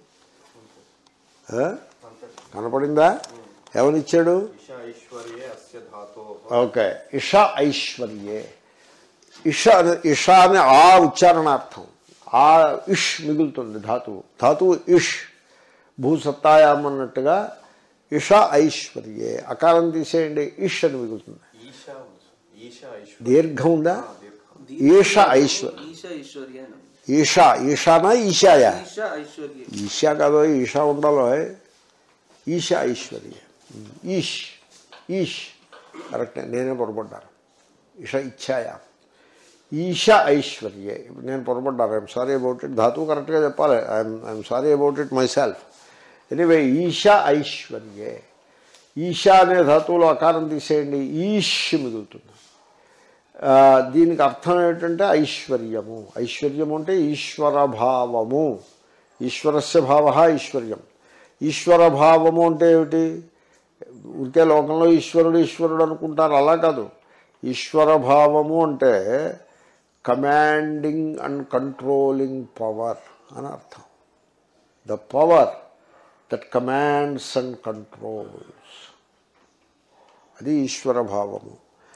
ఆ? కనపడిందా ఎవరిచ్చాడు ఐశ్వర్యే అస్య ధాతో ఓకే ఇష ఐశ్వర్యే ఇష అనే- ఇష అనే ఆ ఉచ్చారణార్థం ఆ ఇష్ మిగులుతుంది ధాతువు ధాతువు ఇష్ భూసత్తాయాం అన్నట్టుగా ఇష ఐశ్వర్యే అకారం తీసేయండి ఇష్ అని మిగులుతుంది ఈశా ఉంది సార్. ఈశా ఐశ్వర్య దీర్ఘం ఉందా ఈష ఐశ్వర్య ఈశా ఐశ్వర్య ఈషా ఈషానా ఈశాయా ఈశా ఐశ్వర్య ఈశా కాదో ఈషా ఉండాలో ఈశా ఐశ్వర్య ఈష్ ఈష్ కరెక్టే నేనే పొరపడ్డాను ఈష ఇచ్చాయా ఈశ ఐశ్వర్యే ఇప్పుడు నేను పొరపడ్డాను ఐఎమ్ సారీ అబౌట్ ఇట్ ధాతువు కరెక్ట్గా చెప్పాలి I'm I'm sorry about it myself anyway ఈశ ఐశ్వర్యే ఈశా అనే ధాతువులో అకారం తీసేయండి ఈష్ మిగులుతుంది ఆ, దీనికి అర్థం ఏంటంటే ఐశ్వర్యము ఐశ్వర్యము అంటే ఈశ్వర భావము ఈశ్వరస్య భావ ఐశ్వర్యం ఈశ్వర భావము అంటే ఏమిటి ఊరికే లోకంలో ఈశ్వరుడు ఈశ్వరుడు అనుకుంటారు అలా కాదు ఈశ్వర భావము అంటే కమాండింగ్ అండ్ కంట్రోలింగ్ పవర్ అని అర్థం the power that commands and controls అది ఈశ్వర భావము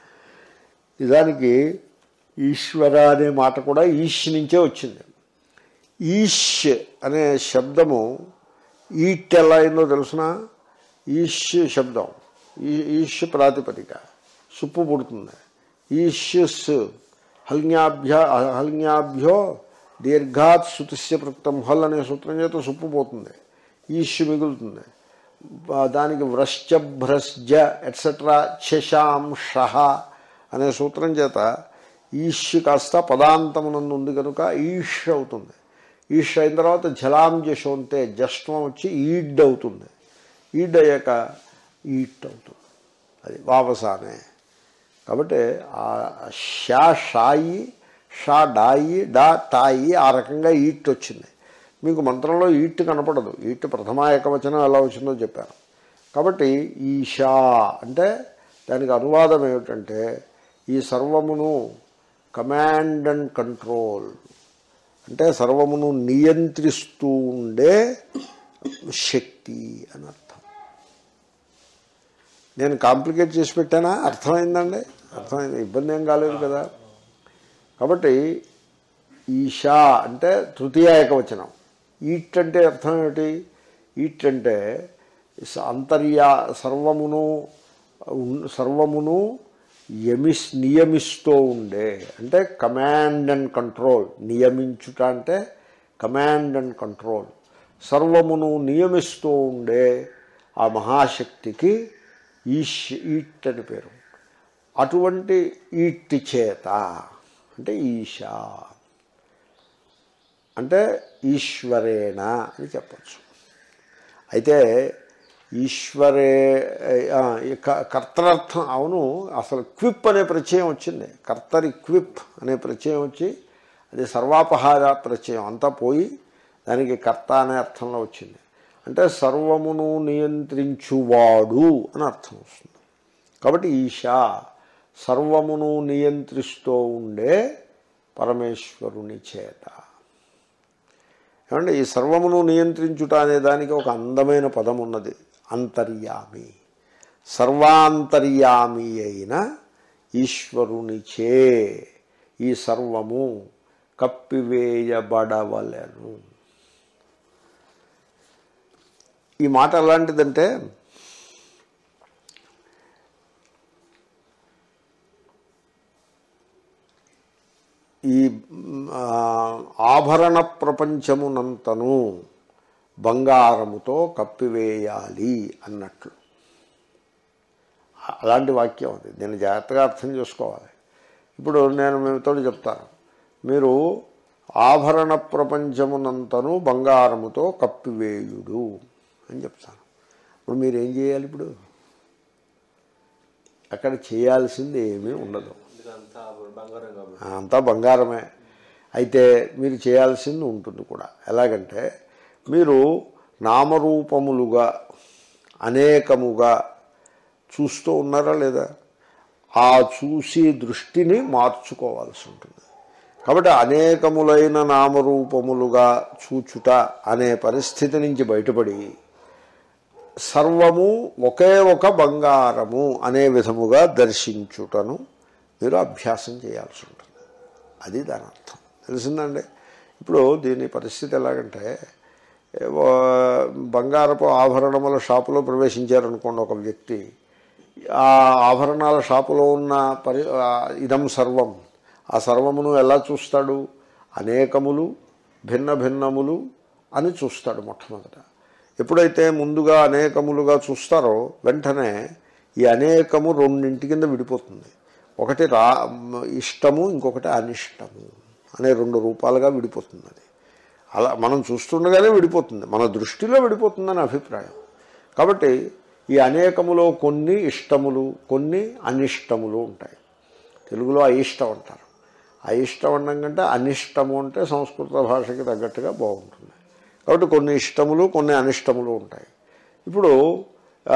నిజానికి ఈశ్వర అనే మాట కూడా ఈష్ నుంచే వచ్చింది ఈష్ అనే శబ్దము ఈట్ ఎలా అయిందో తెలుసిన ఈష్ శబ్దం ఈ- ఈష్ ప్రాతిపదిక సుప్పు పుడుతుంది ఈష్యుస్ హల్న్యాభ్య హల్న్యాభ్యో దీర్ఘాత్ శృతిస్య ప్రక్తం హల్ అనే సూత్రం చేత సుప్పు పోతుంది ఈష్ మిగులుతుంది ఆ, దానికి వ్రశ్చ భ్రశ్జ ఎట్సెట్రా శశాంశ అనే సూత్రం చేత ఈష్ కాస్త పదాంతమునందు ఉంది కనుక ఈష్ అవుతుంది ఈష్ అయిన తర్వాత జలాం జశోంతే జస్వం వచ్చి ఈడ్ అవుతుంది ఈడ్ అయ్యాక ఈట్ అవుతుంది అది వావసానే కాబట్టి ఆ షా షాయి షా డాయి డా టాయి ఆ రకంగా ఈట్ వచ్చింది మీకు మంత్రంలో ఈట్ కనపడదు ఈట్ ప్రథమా ఏకవచనం ఎలా వచ్చిందో చెప్పాను కాబట్టి ఈషా అంటే దానికి అనువాదం ఏమిటంటే ఈ సర్వమును కమాండ్ అండ్ కంట్రోల్ అంటే సర్వమును నియంత్రిస్తూ ఉండే శక్తి అని అర్థం నేను కాంప్లికేట్ చేసి పెట్టానా అర్థమైందండి అర్థమైంది ఇబ్బంది ఏం కాలేదు కదా కాబట్టి ఈషా అంటే తృతీయ ఏకవచనం ఈట్ అంటే అర్థం ఏమిటి ఈట్ అంటే స- అంతర్యా సర్వమును ఉన్- సర్వమును యమిస్ నియమిస్తూ ఉండే అంటే కమాండ్ అండ్ కంట్రోల్ నియమించుట అంటే కమాండ్ అండ్ కంట్రోల్ సర్వమును నియమిస్తూ ఉండే ఆ మహాశక్తికి ఈష్ ఈట్ అని పేరు అటువంటి ఈట్టి చేత అంటే ఈశా అంటే ఈశ్వరేణ అని చెప్పచ్చు అయితే ఈశ్వరే ఆ, ఈ క- కర్తరర్థం అవును అసలు క్విప్ అనే ప్రత్యయం వచ్చింది కర్తరి క్విప్ అనే ప్రత్యయం వచ్చి అది సర్వాపహార ప్రత్యయం అంతా పోయి దానికి కర్త అనే అర్థంలో వచ్చింది అంటే సర్వమును నియంత్రించువాడు అని అర్థం వస్తుంది కాబట్టి ఈశా సర్వమును నియంత్రిస్తూ ఉండే పరమేశ్వరుని చేత ఏమంటే ఈ సర్వమును నియంత్రించుట అనే దానికి ఒక అందమైన పదం ఉన్నది అంతర్యామి సర్వాంతర్యామి అయిన ఈశ్వరునిచే ఈ సర్వము కప్పివేయబడవలెను ఈ మాట ఎలాంటిదంటే ఈ ఆ, ఆభరణ ప్రపంచమునంతను బంగారముతో కప్పివేయాలి అన్నట్లు అలాంటి వాక్యం అది దీన్ని జాగ్రత్తగా అర్థం చేసుకోవాలి ఇప్పుడు నేను మీతో చెప్తాను మీరు ఆభరణ ప్రపంచమునంతను బంగారముతో కప్పివేయుడు అని చెప్తాను ఇప్పుడు మీరు ఏం చేయాలి ఇప్పుడు అక్కడ చేయాల్సింది ఏమీ ఉండదు ఇదంతా బంగారం కాబట్టి అంతా బంగారమే అయితే మీరు చేయాల్సింది ఉంటుంది కూడా ఎలాగంటే మీరు నామరూపములుగా అనేకముగా చూస్తూ ఉన్నారా లేదా ఆ చూసి దృష్టిని మార్చుకోవాల్సి ఉంటుంది కాబట్టి అనేకములైన నామరూపములుగా చూచుట అనే పరిస్థితి నుంచి బయటపడి సర్వము ఒకే ఒక బంగారము అనే విధముగా దర్శించుటను మీరు అభ్యాసం చేయాల్సి ఉంటుంది అది దాని అర్థం తెలిసిందండి ఇప్పుడు దీని పరిస్థితి ఎలాగంటే ఏవో బంగారపు ఆభరణముల షాపులో ప్రవేశించారనుకోండి ఒక వ్యక్తి ఆ ఆభరణాల షాపులో ఉన్న పరి ఆ ఇదం సర్వం ఆ సర్వమును ఎలా చూస్తాడు అనేకములు భిన్న భిన్నములు అని చూస్తాడు మొట్టమొదట ఎప్పుడైతే ముందుగా అనేకములుగా చూస్తారో వెంటనే ఈ అనేకము రెండింటి కింద విడిపోతుంది ఒకటి రా ఇష్టము ఇంకొకటి అనిష్టము అనే రెండు రూపాలుగా విడిపోతుంది అది అలా మనం చూస్తుండగానే విడిపోతుంది మన దృష్టిలో విడిపోతుందని అభిప్రాయం కాబట్టి ఈ అనేకములో కొన్ని ఇష్టములు కొన్ని అనిష్టములు ఉంటాయి తెలుగులో అయిష్టం అంటారు అయిష్టం అనడం కంటే అనిష్టము అంటే సంస్కృత భాషకి తగ్గట్టుగా బాగుంటుంది కాబట్టి కొన్ని ఇష్టములు కొన్ని అనిష్టములు ఉంటాయి ఇప్పుడు ఆ,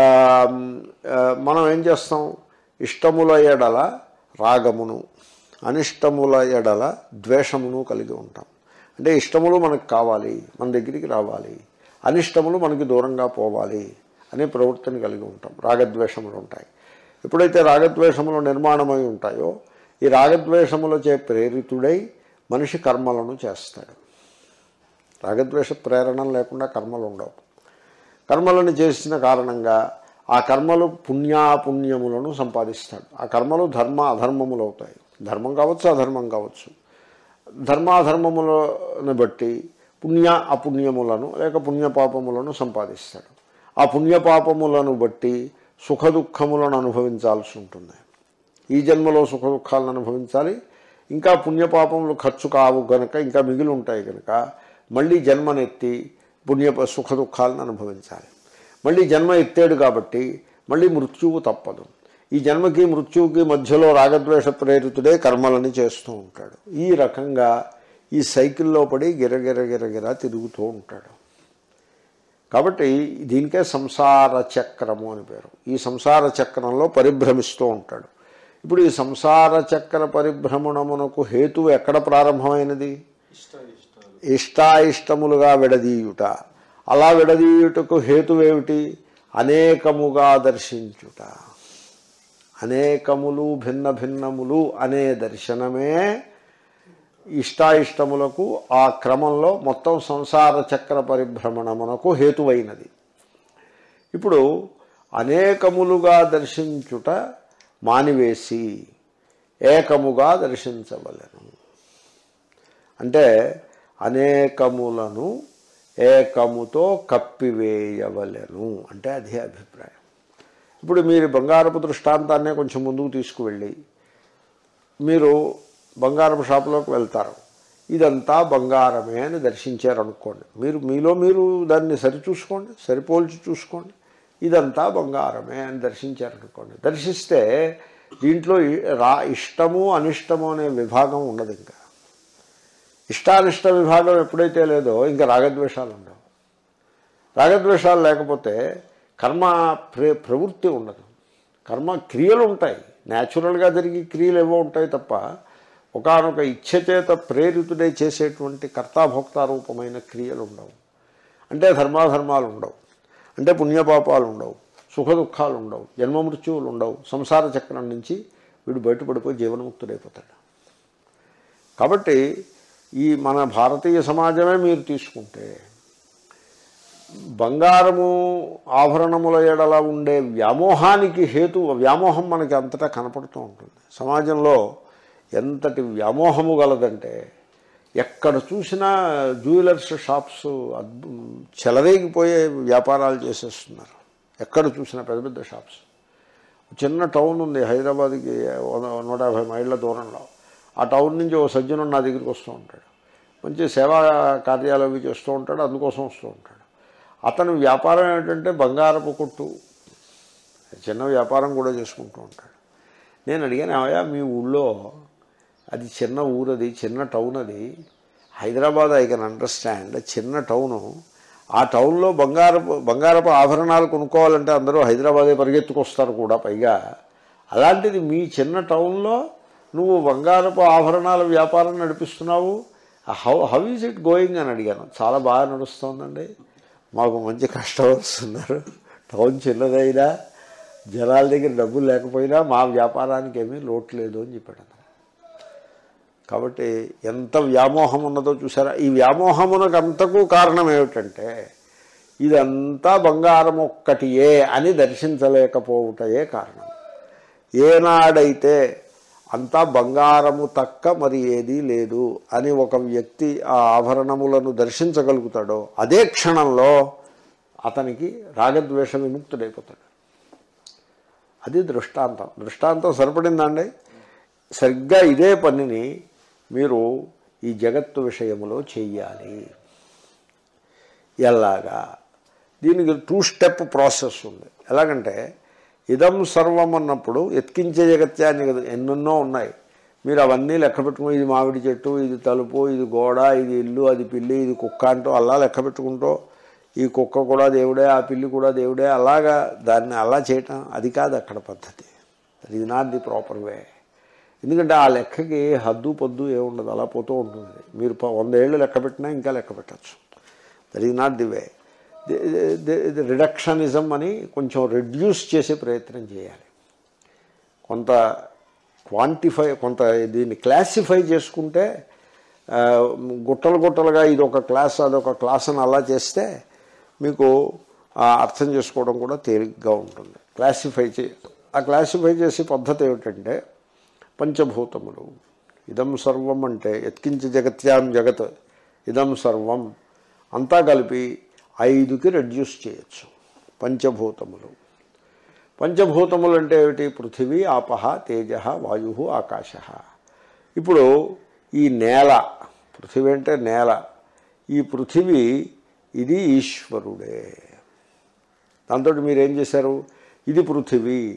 ఆ, మనం ఏం చేస్తాం ఇష్టముల ఎడల రాగమును అనిష్టముల ఎడల ద్వేషమును కలిగి ఉంటాం అంటే ఇష్టములు మనకు కావాలి మన దగ్గరికి రావాలి అనిష్టములు మనకి దూరంగా పోవాలి అనే ప్రవృత్తిని కలిగి ఉంటాం రాగద్వేషములు ఉంటాయి ఎప్పుడైతే రాగద్వేషములు నిర్మాణమై ఉంటాయో ఈ రాగద్వేషములచే ప్రేరితుడై మనిషి కర్మలను చేస్తాడు రాగద్వేష ప్రేరణ లేకుండా కర్మలు ఉండవు కర్మలను చేసిన కారణంగా ఆ కర్మలు పుణ్యాపుణ్యములను సంపాదిస్తాడు ఆ కర్మలు ధర్మ అధర్మములు అవుతాయి ధర్మం కావచ్చు అధర్మం కావచ్చు ధర్మాధర్మములను బట్టి పుణ్య అపుణ్యములను లేక పుణ్యపాపములను సంపాదిస్తాడు ఆ పుణ్యపాపములను బట్టి సుఖ దుఃఖములను అనుభవించాల్సి ఉంటుంది ఈ జన్మలో సుఖ దుఃఖాలను అనుభవించాలి ఇంకా పుణ్యపాపములు ఖర్చు కావు గనక ఇంకా మిగిలి ఉంటాయి కనుక మళ్ళీ జన్మనెత్తి పుణ్య సుఖ దుఃఖాలను అనుభవించాలి మళ్ళీ జన్మ ఎత్తాడు కాబట్టి మళ్ళీ మృత్యువు తప్పదు ఈ జన్మకి మృత్యువుకి మధ్యలో రాగద్వేష ప్రేరితుడే కర్మలని చేస్తూ ఉంటాడు ఈ రకంగా ఈ సైకిల్లో పడి గిరగిర గిరగిర తిరుగుతూ ఉంటాడు కాబట్టి దీనికే సంసార చక్రము అని పేరు ఈ సంసార చక్రంలో పరిభ్రమిస్తూ ఉంటాడు ఇప్పుడు ఈ సంసార చక్ర పరిభ్రమణమునకు హేతువు ఎక్కడ ప్రారంభమైనది ఇష్టం ఇష్టాలు ఇష్టాయిష్టములుగా విడదీయుట అలా విడదీయుటకు హేతువేమిటి అనేకముగా దర్శించుట అనేకములు భిన్న భిన్నములు అనే దర్శనమే ఇష్టాయిష్టములకు ఆ క్రమంలో మొత్తం సంసార చక్ర పరిభ్రమణమునకు హేతువైనది ఇప్పుడు అనేకములుగా దర్శించుట మానివేసి ఏకముగా దర్శించవలెను అంటే అనేకములను ఏకముతో కప్పివేయవలెను అంటే అదే అభిప్రాయం ఇప్పుడు మీరు బంగారపు దృష్టాంతాన్నే కొంచెం ముందుకు తీసుకువెళ్ళి మీరు బంగారపు షాపులోకి వెళ్తారు ఇదంతా బంగారమే అని దర్శించారనుకోండి మీరు మీలో మీరు దాన్ని సరిచూసుకోండి సరిపోల్చి చూసుకోండి ఇదంతా బంగారమే అని దర్శించారనుకోండి దర్శిస్తే దీంట్లో ఇ- రా ఇష్టము అనిష్టము అనే విభాగం ఉండదు ఇంకా ఇష్టానిష్ట విభాగం ఎప్పుడైతే లేదో ఇంకా రాగద్వేషాలు ఉండవు రాగద్వేషాలు లేకపోతే కర్మ ప్రే ప్రవృత్తి ఉండదు కర్మ క్రియలు ఉంటాయి న్యాచురల్గా జరిగే క్రియలు ఏవో ఉంటాయి తప్ప ఒకానొక ఇచ్ఛ చేత ప్రేరితుడే చేసేటువంటి కర్తాభోక్తా రూపమైన క్రియలు ఉండవు అంటే ధర్మాధర్మాలు ఉండవు అంటే పుణ్యపాపాలు ఉండవు సుఖ దుఃఖాలు ఉండవు జన్మ మృత్యువులు ఉండవు సంసార చక్రం నుంచి వీడు బయటపడిపోయి జీవనముక్తుడైపోతాడు కాబట్టి ఈ మన భారతీయ సమాజమే మీరు తీసుకుంటే బంగారము ఆభరణముల ఎడల ఉండే వ్యామోహానికి హేతు వ్యామోహం మనకి అంతటా కనపడుతూ ఉంటుంది సమాజంలో ఎంతటి వ్యామోహము గలదంటే ఎక్కడ చూసినా జ్యువెలర్స్ షాప్స్ అద్భు చెలరేగిపోయే వ్యాపారాలు చేసేస్తున్నారు ఎక్కడ చూసినా పెద్ద పెద్ద షాప్స్ చిన్న టౌన్ ఉంది హైదరాబాద్కి వంద- నూట యాభై మైళ్ళ దూరంలో ఆ టౌన్ నుంచి ఓ సజ్జనుడు నా దగ్గరికి వస్తూ ఉంటాడు మంచి సేవా కార్యాలు అవి చేస్తూ ఉంటాడు అందుకోసం వస్తూ ఉంటాడు అతని వ్యాపారం ఏంటంటే బంగారపు కొట్టు చిన్న వ్యాపారం కూడా చేసుకుంటూ ఉంటాడు నేను అడిగాను ఏమయ్యా మీ ఊళ్ళో అది చిన్న ఊరది చిన్న టౌన్ అది హైదరాబాద్ ఐ కెన్ అండర్స్టాండ్ చిన్న టౌను ఆ టౌన్లో బంగారపు బంగారపు ఆభరణాలు కొనుక్కోవాలంటే అందరూ హైదరాబాదే పరిగెత్తుకొస్తారు కూడా పైగా అలాంటిది మీ చిన్న టౌన్లో నువ్వు బంగారపు ఆభరణాల వ్యాపారం నడిపిస్తున్నావు how how is it going అని అడిగాను చాలా బాగా నడుస్తోందండి మాకు మంచి కస్టమర్స్ ఉన్నారు టౌన్ చిన్నదైనా జనాల దగ్గర డబ్బులు లేకపోయినా మా వ్యాపారానికి ఏమీ లోటు లేదు అని చెప్పాడు అతను. కాబట్టి ఎంత వ్యామోహం ఉన్నదో చూసారా ఈ వ్యామోహమునకు అంతకు కారణం ఏమిటంటే ఇదంతా బంగారం ఒక్కటియే అని దర్శించలేకపోవుటయే కారణం ఏనాడైతే అంతా బంగారము తక్క మరి ఏదీ లేదు అని ఒక వ్యక్తి ఆ ఆభరణములను దర్శించగలుగుతాడో అదే క్షణంలో అతనికి రాగద్వేష విముక్తుడైపోతాడు అది దృష్టాంతం దృష్టాంతం సరిపడిందండి సరిగ్గా ఇదే పనిని మీరు ఈ జగత్తు విషయములో చెయ్యాలి ఎలాగా దీనికి టూ స్టెప్ ప్రాసెస్ ఉంది ఎలాగంటే ఇదం సర్వం అన్నప్పుడు ఎత్కించే జగత్యాన్ని కదా ఎన్నెన్నో ఉన్నాయి మీరు అవన్నీ లెక్క పెట్టుకుని ఇది మామిడి చెట్టు ఇది తలుపు ఇది గోడ ఇది ఇల్లు అది పిల్లి ఇది కుక్క అంటూ అలా లెక్క పెట్టుకుంటూ ఈ కుక్క కూడా దేవుడే ఆ పిల్లి కూడా దేవుడే అలాగా దాన్ని అలా చేయటం అది కాదు అక్కడ పద్ధతి అది ఇది నాట్ ది ప్రాపర్ వే ఎందుకంటే ఆ లెక్కకి హద్దు పొద్దు ఏముండదు అలా పోతూ ఉంటుంది మీరు ప- వంద ఏళ్ళు లెక్క పెట్టినా ఇంకా లెక్క పెట్టచ్చు that is not the way reductionism అని కొంచెం రెడ్యూస్ చేసే ప్రయత్నం చేయాలి కొంత క్వాంటిఫై కొంత దీన్ని క్లాసిఫై చేసుకుంటే ఆ, గుట్టలు గుట్టలుగా ఇది ఒక క్లాస్ అదొక క్లాస్ అని అలా చేస్తే మీకు ఆ, అర్థం చేసుకోవడం కూడా తేలిగ్గా ఉంటుంది క్లాసిఫై చే ఆ క్లాసిఫై చేసే పద్ధతి ఏమిటంటే పంచభూతములు ఇదం సర్వం అంటే ఎత్కించ జగత్యాం జగత్ ఇదం సర్వం అంతా కలిపి ఐదుకి రెడ్యూస్ చేయొచ్చు పంచభూతములు పంచభూతములు అంటే ఏమిటి పృథివీ ఆపహ తేజ వాయు ఆకాశ ఇప్పుడు ఈ నేల పృథివీ అంటే నేల ఈ పృథివీ ఇది ఈశ్వరుడే దాంతో మీరేం చేశారు ఇది పృథివీ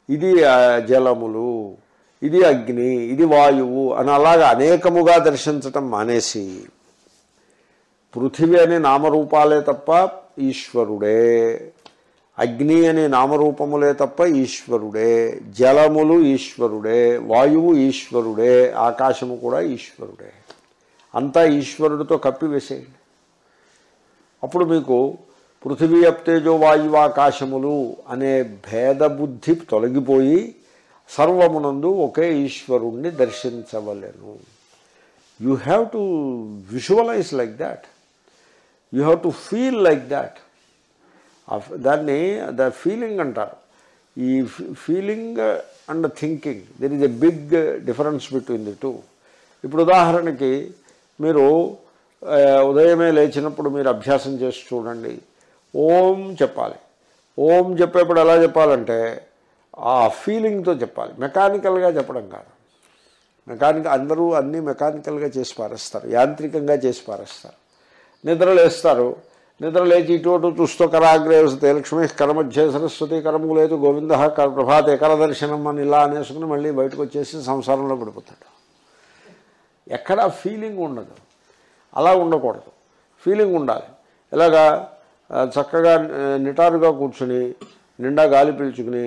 ఇది ఆ, జలములు ఇది అగ్ని ఇది వాయువు అని అలాగా అనేకముగా దర్శించటం మానేసి పృథివీ అనే నామరూపాలే తప్ప ఈశ్వరుడే అగ్ని అనే నామరూపములే తప్ప ఈశ్వరుడే జలములు ఈశ్వరుడే వాయువు ఈశ్వరుడే ఆకాశము కూడా ఈశ్వరుడే అంతా ఈశ్వరుడితో కప్పివేసేయండి అప్పుడు మీకు పృథివీ అప్తేజో వాయువు ఆకాశములు అనే భేద బుద్ధి తొలగిపోయి సర్వమునందు ఒకే ఈశ్వరుణ్ణి దర్శించవలెను you have to visualise like that you have to feel like that దాన్ని ద ఫీలింగ్ అంటారు ఈ feeling and thinking there is a big difference between the two ఇప్పుడు ఉదాహరణకి మీరు ఆ, ఉదయమే లేచినప్పుడు మీరు అభ్యాసం చేసి చూడండి ఓం చెప్పాలి ఓం చెప్పేప్పుడు ఎలా చెప్పాలంటే ఆ ఫీలింగ్తో చెప్పాలి మెకానికల్గా చెప్పడం కాదు మెకానిక్ అందరూ అన్నీ మెకానికల్గా చేసి పారేస్తారు యాంత్రికంగా చేసి పారేస్తారు నిద్ర లేస్తారు నిద్ర లేచి ఇటు అటు చూస్తూ కరాగ్రేవసతే లక్ష్మీ కరమధ్య సరస్వతి కరము లేదు గోవింద కర ప్రభాతే కరదర్శనం అని ఇలా అనేసుకుని మళ్ళీ బయటకు వచ్చేసి సంసారంలో పడిపోతాడు ఎక్కడ ఫీలింగ్ ఉండదు అలా ఉండకూడదు ఫీలింగ్ ఉండాలి ఎలాగా ఆ, చక్కగా ఆ, నిటారుగా కూర్చుని నిండా గాలి పీల్చుకుని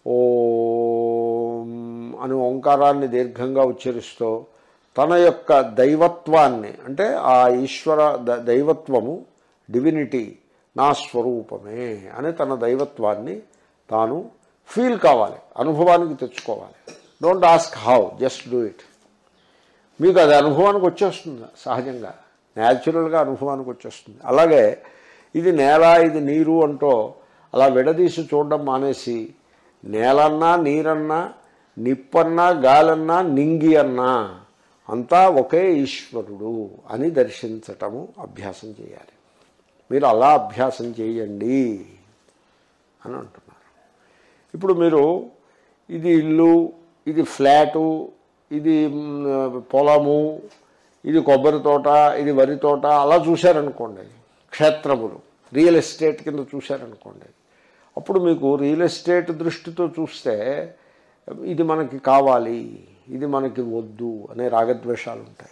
ఓం అని ఓంకారాన్ని దీర్ఘంగా ఉచ్చరిస్తూ తన యొక్క దైవత్వాన్ని అంటే ఆ ఈశ్వర ద- దైవత్వము డివినిటీ నా స్వరూపమే అని తన దైవత్వాన్ని తాను ఫీల్ కావాలి అనుభవానికి తెచ్చుకోవాలి don't ask how just do it మీకు అది అనుభవానికి వచ్చేస్తుంది సహజంగా న్యాచురల్గా అనుభవానికి వచ్చేస్తుంది అలాగే ఇది నేల ఇది నీరు అంటూ అలా విడదీసి చూడడం మానేసి నేలన్నా నీరన్నా నిప్పన్నా గాలన్నా నింగి అన్నా అంతా ఒకే ఈశ్వరుడు అని దర్శించటము అభ్యాసం చేయాలి మీరు అలా అభ్యాసం చేయండి అని అంటున్నారు ఇప్పుడు మీరు ఇది ఇల్లు ఇది ఫ్లాటు ఇది మ్, పొలము ఇది కొబ్బరి తోట ఇది వరి తోట అలా చూశారనుకోండి క్షేత్రములు రియల్ ఎస్టేట్ కింద చూశారనుకోండి అప్పుడు మీకు రియల్ ఎస్టేట్ దృష్టితో చూస్తే ఇది మనకి కావాలి ఇది మనకి వద్దు అనే రాగద్వేషాలు ఉంటాయి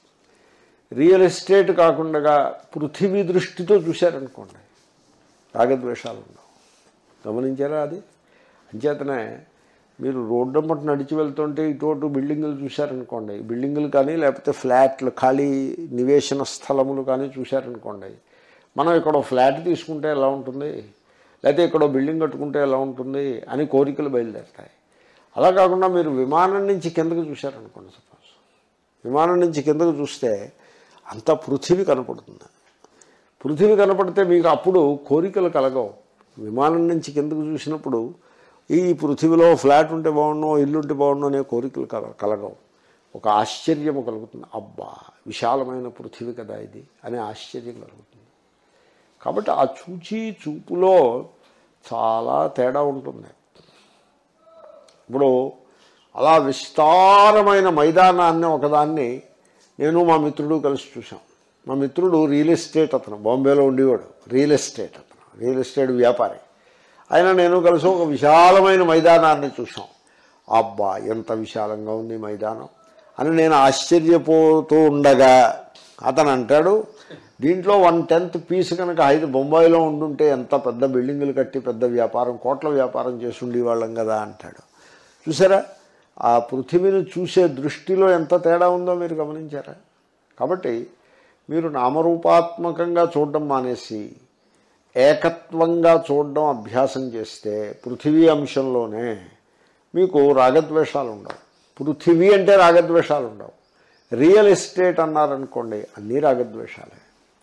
రియల్ ఎస్టేట్ కాకుండా పృథివీ దృష్టితో చూశారనుకోండి రాగద్వేషాలు ఉండవు గమనించారా అది అంచేతనే మీరు రోడ్డు మట్టు నడిచి వెళ్తుంటే ఇటు అటు బిల్డింగులు చూశారనుకోండి బిల్డింగులు కానీ లేకపోతే ఫ్లాట్లు ఖాళీ నివేశన స్థలములు కానీ చూశారనుకోండి మనం ఇక్కడ ఫ్లాట్ తీసుకుంటే ఎలా ఉంటుంది లేకపోతే ఇక్కడ బిల్డింగ్ కట్టుకుంటే ఎలా ఉంటుంది అని కోరికలు బయలుదేరుతాయి అలా కాకుండా మీరు విమానం నుంచి కిందకు చూశారనుకోండి సపోజ్ విమానం నుంచి కిందకు చూస్తే అంతా పృథివీ కనపడుతుంది పృథివీ కనపడితే మీకు అప్పుడు కోరికలు కలగవు విమానం నుంచి కిందకు చూసినప్పుడు ఈ పృథివీలో ఫ్లాట్ ఉంటే బాగుండు ఇల్లు ఉంటే బాగుండు అనే కోరికలు కల కలగవు ఒక ఆశ్చర్యము కలుగుతుంది అబ్బా విశాలమైన పృథివీ కదా ఇది అనే ఆశ్చర్యం కలుగుతుంది కాబట్టి ఆ చూచి చూపులో చాలా తేడా ఉంటుంది ఇప్పుడు అలా విస్తారమైన మైదానాన్ని ఒకదాన్ని నేను మా మిత్రుడు కలిసి చూసాం మా మిత్రుడు రియల్ ఎస్టేట్ అతను బాంబేలో ఉండేవాడు రియల్ ఎస్టేట్ అతను రియల్ ఎస్టేట్ వ్యాపారి ఆయన నేను కలిసి ఒక విశాలమైన మైదానాన్ని చూసాం అబ్బా ఎంత విశాలంగా ఉంది ఈ మైదానం అని నేను ఆశ్చర్యపోతూ ఉండగా అతను అంటాడు దీంట్లో వన్ టెన్త్ పీస్ కనుక హైద బొంబాయిలో ఉండుంటే ఎంత పెద్ద బిల్డింగులు కట్టి పెద్ద వ్యాపారం కోట్ల వ్యాపారం చేసి ఉండేవాళ్ళం కదా అంటాడు చూసారా ఆ పృథివీని చూసే దృష్టిలో ఎంత తేడా ఉందో మీరు గమనించారా కాబట్టి మీరు నామరూపాత్మకంగా చూడడం మానేసి ఏకత్వంగా చూడడం అభ్యాసం చేస్తే పృథివీ అంశంలోనే మీకు రాగద్వేషాలు ఉండవు పృథివీ అంటే రాగద్వేషాలు ఉండవు రియల్ ఎస్టేట్ అన్నారనుకోండి అన్నీ రాగద్వేషాలే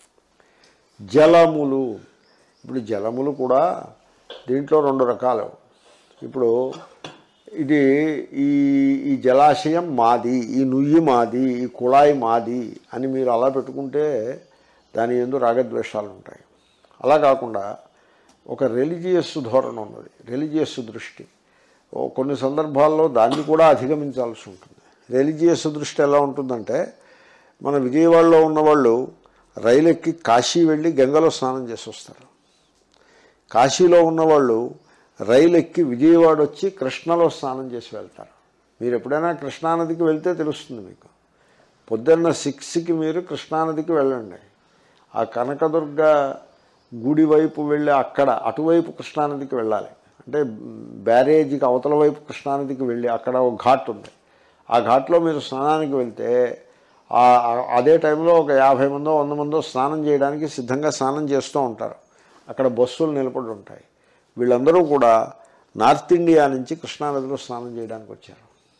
జలములు ఇప్పుడు జలములు కూడా దీంట్లో రెండు రకాలు ఇప్పుడు ఇది ఈ ఈ జలాశయం మాది ఈ నుయ్యి మాది ఈ కుళాయి మాది అని మీరు అలా పెట్టుకుంటే దాని ఎందు రాగద్వేషాలు ఉంటాయి అలా కాకుండా ఒక రిలీజియస్ ధోరణ ఉన్నది రిలీజియస్ దృష్టి ఓ కొన్ని సందర్భాల్లో దాన్ని కూడా అధిగమించాల్సి ఉంటుంది రిలీజియస్ దృష్టి ఎలా ఉంటుందంటే మన విజయవాడలో ఉన్నవాళ్ళు రైలు ఎక్కి కాశీ వెళ్ళి గంగలో స్నానం చేసి వస్తారు కాశీలో ఉన్నవాళ్ళు రైలు ఎక్కి విజయవాడ వచ్చి కృష్ణలో స్నానం చేసి వెళ్తారు మీరు ఎప్పుడైనా కృష్ణానదికి వెళ్తే తెలుస్తుంది మీకు పొద్దున్న సిక్స్కి మీరు కృష్ణానదికి వెళ్ళండి ఆ కనకదుర్గ గుడి వైపు వెళ్ళి అక్కడ అటువైపు కృష్ణానదికి వెళ్ళాలి అంటే బ్యారేజీకి అవతల వైపు కృష్ణానదికి వెళ్ళి అక్కడ ఒక ఘాట్ ఉంది ఆ ఘాట్లో మీరు స్నానానికి వెళ్తే ఆ- ఆ- అదే టైంలో ఒక యాభై మందో వంద మందో స్నానం చేయడానికి సిద్ధంగా స్నానం చేస్తూ ఉంటారు అక్కడ బస్సులు నిలబడి ఉంటాయి వీళ్ళందరూ కూడా నార్త్ ఇండియా నుంచి కృష్ణానదిలో స్నానం చేయడానికి వచ్చారు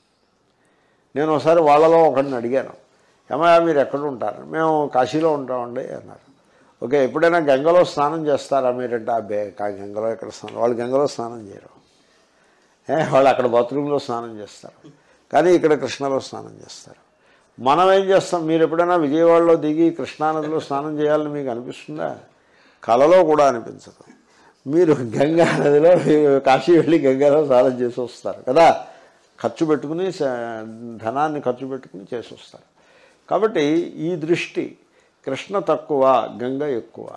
నేను ఒకసారి వాళ్ళలో ఒకరిని అడిగాను ఏమయ్యా మీరు ఎక్కడ ఉంటారు మేము కాశీలో ఉంటామండి అన్నారు ఓకే ఎప్పుడైనా గంగలో స్నానం చేస్తారా మీరంటే అబ్బే కా గంగలో ఎక్కడ స్నానం వాళ్ళు గంగలో స్నానం చేయరు ఏ, వాళ్ళు అక్కడ బాత్రూంలో స్నానం చేస్తారు కానీ ఇక్కడ కృష్ణలో స్నానం చేస్తారు మనం ఏం చేస్తాం మీరు ఎప్పుడైనా విజయవాడలో దిగి కృష్ణానదిలో స్నానం చేయాలని మీకు అనిపిస్తుందా కలలో కూడా అనిపించదు మీరు గంగా నదిలో మీరు కాశీ వెళ్ళి గంగాలో స్నానం చేసి వస్తారు కదా ఖర్చు పెట్టుకుని స- ధనాన్ని ఖర్చు పెట్టుకుని చేసి వస్తారు కాబట్టి ఈ దృష్టి కృష్ణ తక్కువ గంగ ఎక్కువ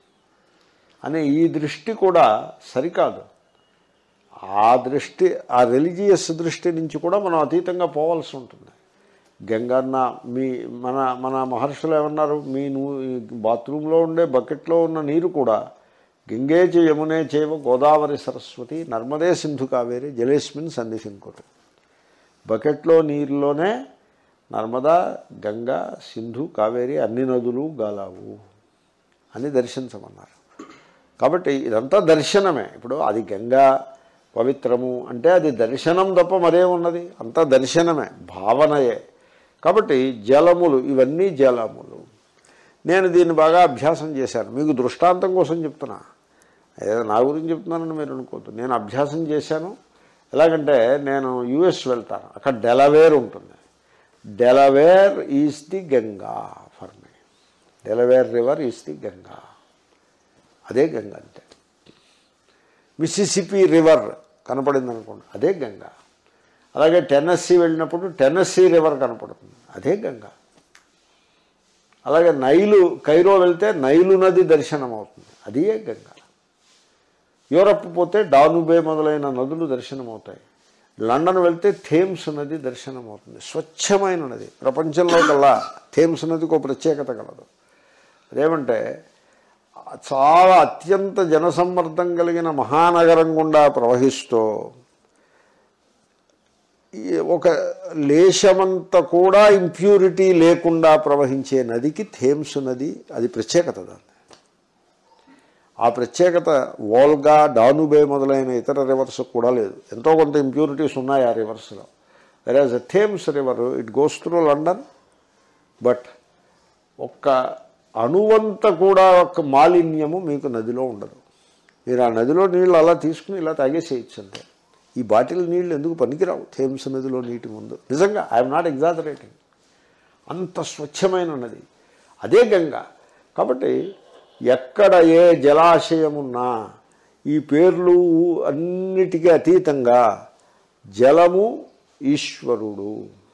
అనే ఈ దృష్టి కూడా సరికాదు ఆ దృష్టి ఆ రిలీజియస్ దృష్టి నుంచి కూడా మనం అతీతంగా పోవాల్సి ఉంటుంది గంగన్న మీ మన మన మహర్షులు ఏమన్నారు మీ నువ్వు ఈ బాత్రూంలో ఉండే బకెట్లో ఉన్న నీరు కూడా గంగే చ యమునే చేవ గోదావరి సరస్వతి నర్మదే సింధు కావేరి జలేస్మిన్ సంధిసింకురు బకెట్లో నీరులోనే నర్మదా గంగా సింధు కావేరి అన్ని నదులు గలవు అని దర్శించమన్నారు కాబట్టి ఇదంతా దర్శనమే ఇప్పుడు అది గంగా పవిత్రము అంటే అది దర్శనం తప్ప మరే ఉన్నది అంతా దర్శనమే భావనయే కాబట్టి జలములు ఇవన్నీ జలములు నేను దీన్ని బాగా అభ్యాసం చేశాను మీకు దృష్టాంతం కోసం చెప్తున్నా ఏదో నా గురించి చెప్తున్నానని మీరు అనుకోవద్దు నేను అభ్యాసం చేశాను ఎలాగంటే నేను యుఎస్ వెళ్తాను అక్కడ డెలవేర్ ఉంటుంది Delaware is the Ganga for me Delaware river is the Ganga అదే గంగ అంతే మిసిసిపి రివర్ కనపడింది అనుకోండి అదే గంగ అలాగే టెన్నెస్సీ వెళ్ళినప్పుడు టెన్నెస్సీ రివర్ కనపడుతుంది అదే గంగ అలాగే నైలు కైరో వెళ్తే నైలు నది దర్శనం అవుతుంది అదే గంగ యూరప్ పోతే డానుబే మొదలైన నదులు దర్శనమవుతాయి లండన్ వెళ్తే థేమ్స్ నది దర్శనం అవుతుంది స్వచ్ఛమైన నది ప్రపంచంలో కల్లా థేమ్స్ నదికి ఒక ప్రత్యేకత కలదు అదేమంటే చాలా అత్యంత జనసమ్మర్దం కలిగిన మహానగరం గుండా ప్రవహిస్తూ ఈ ఒక లేశమంత కూడా ఇంప్యూరిటీ లేకుండా ప్రవహించే నదికి థేమ్స్ నది అది ప్రత్యేకత దాన్ని ఆ ప్రత్యేకత వోల్గా డానుబే మొదలైన ఇతర రివర్స్ కూడా లేదు ఎంతో కొంత ఇంప్యూరిటీస్ ఉన్నాయి ఆ రివర్స్లో వెరాజ్ Thames river it goes through London but ఒక్క అణువంత కూడా ఒక మాలిన్యము మీకు నదిలో ఉండదు మీరు ఆ నదిలో నీళ్ళు అలా తీసుకుని ఇలా తాగేసేయచ్చు అంతే ఈ బాటిల్ నీళ్ళు ఎందుకు పనికిరావు థేమ్స్ నదిలో నీటి ముందు నిజంగా ఐఎమ్ నాట్ ఎగ్జాజరేటింగ్ అంత స్వచ్ఛమైన నది అదే గంగ కాబట్టి ఎక్కడ ఏ జలాశయమున్నా ఈ పేర్లు అన్నిటికీ అతీతంగా జలము ఈశ్వరుడు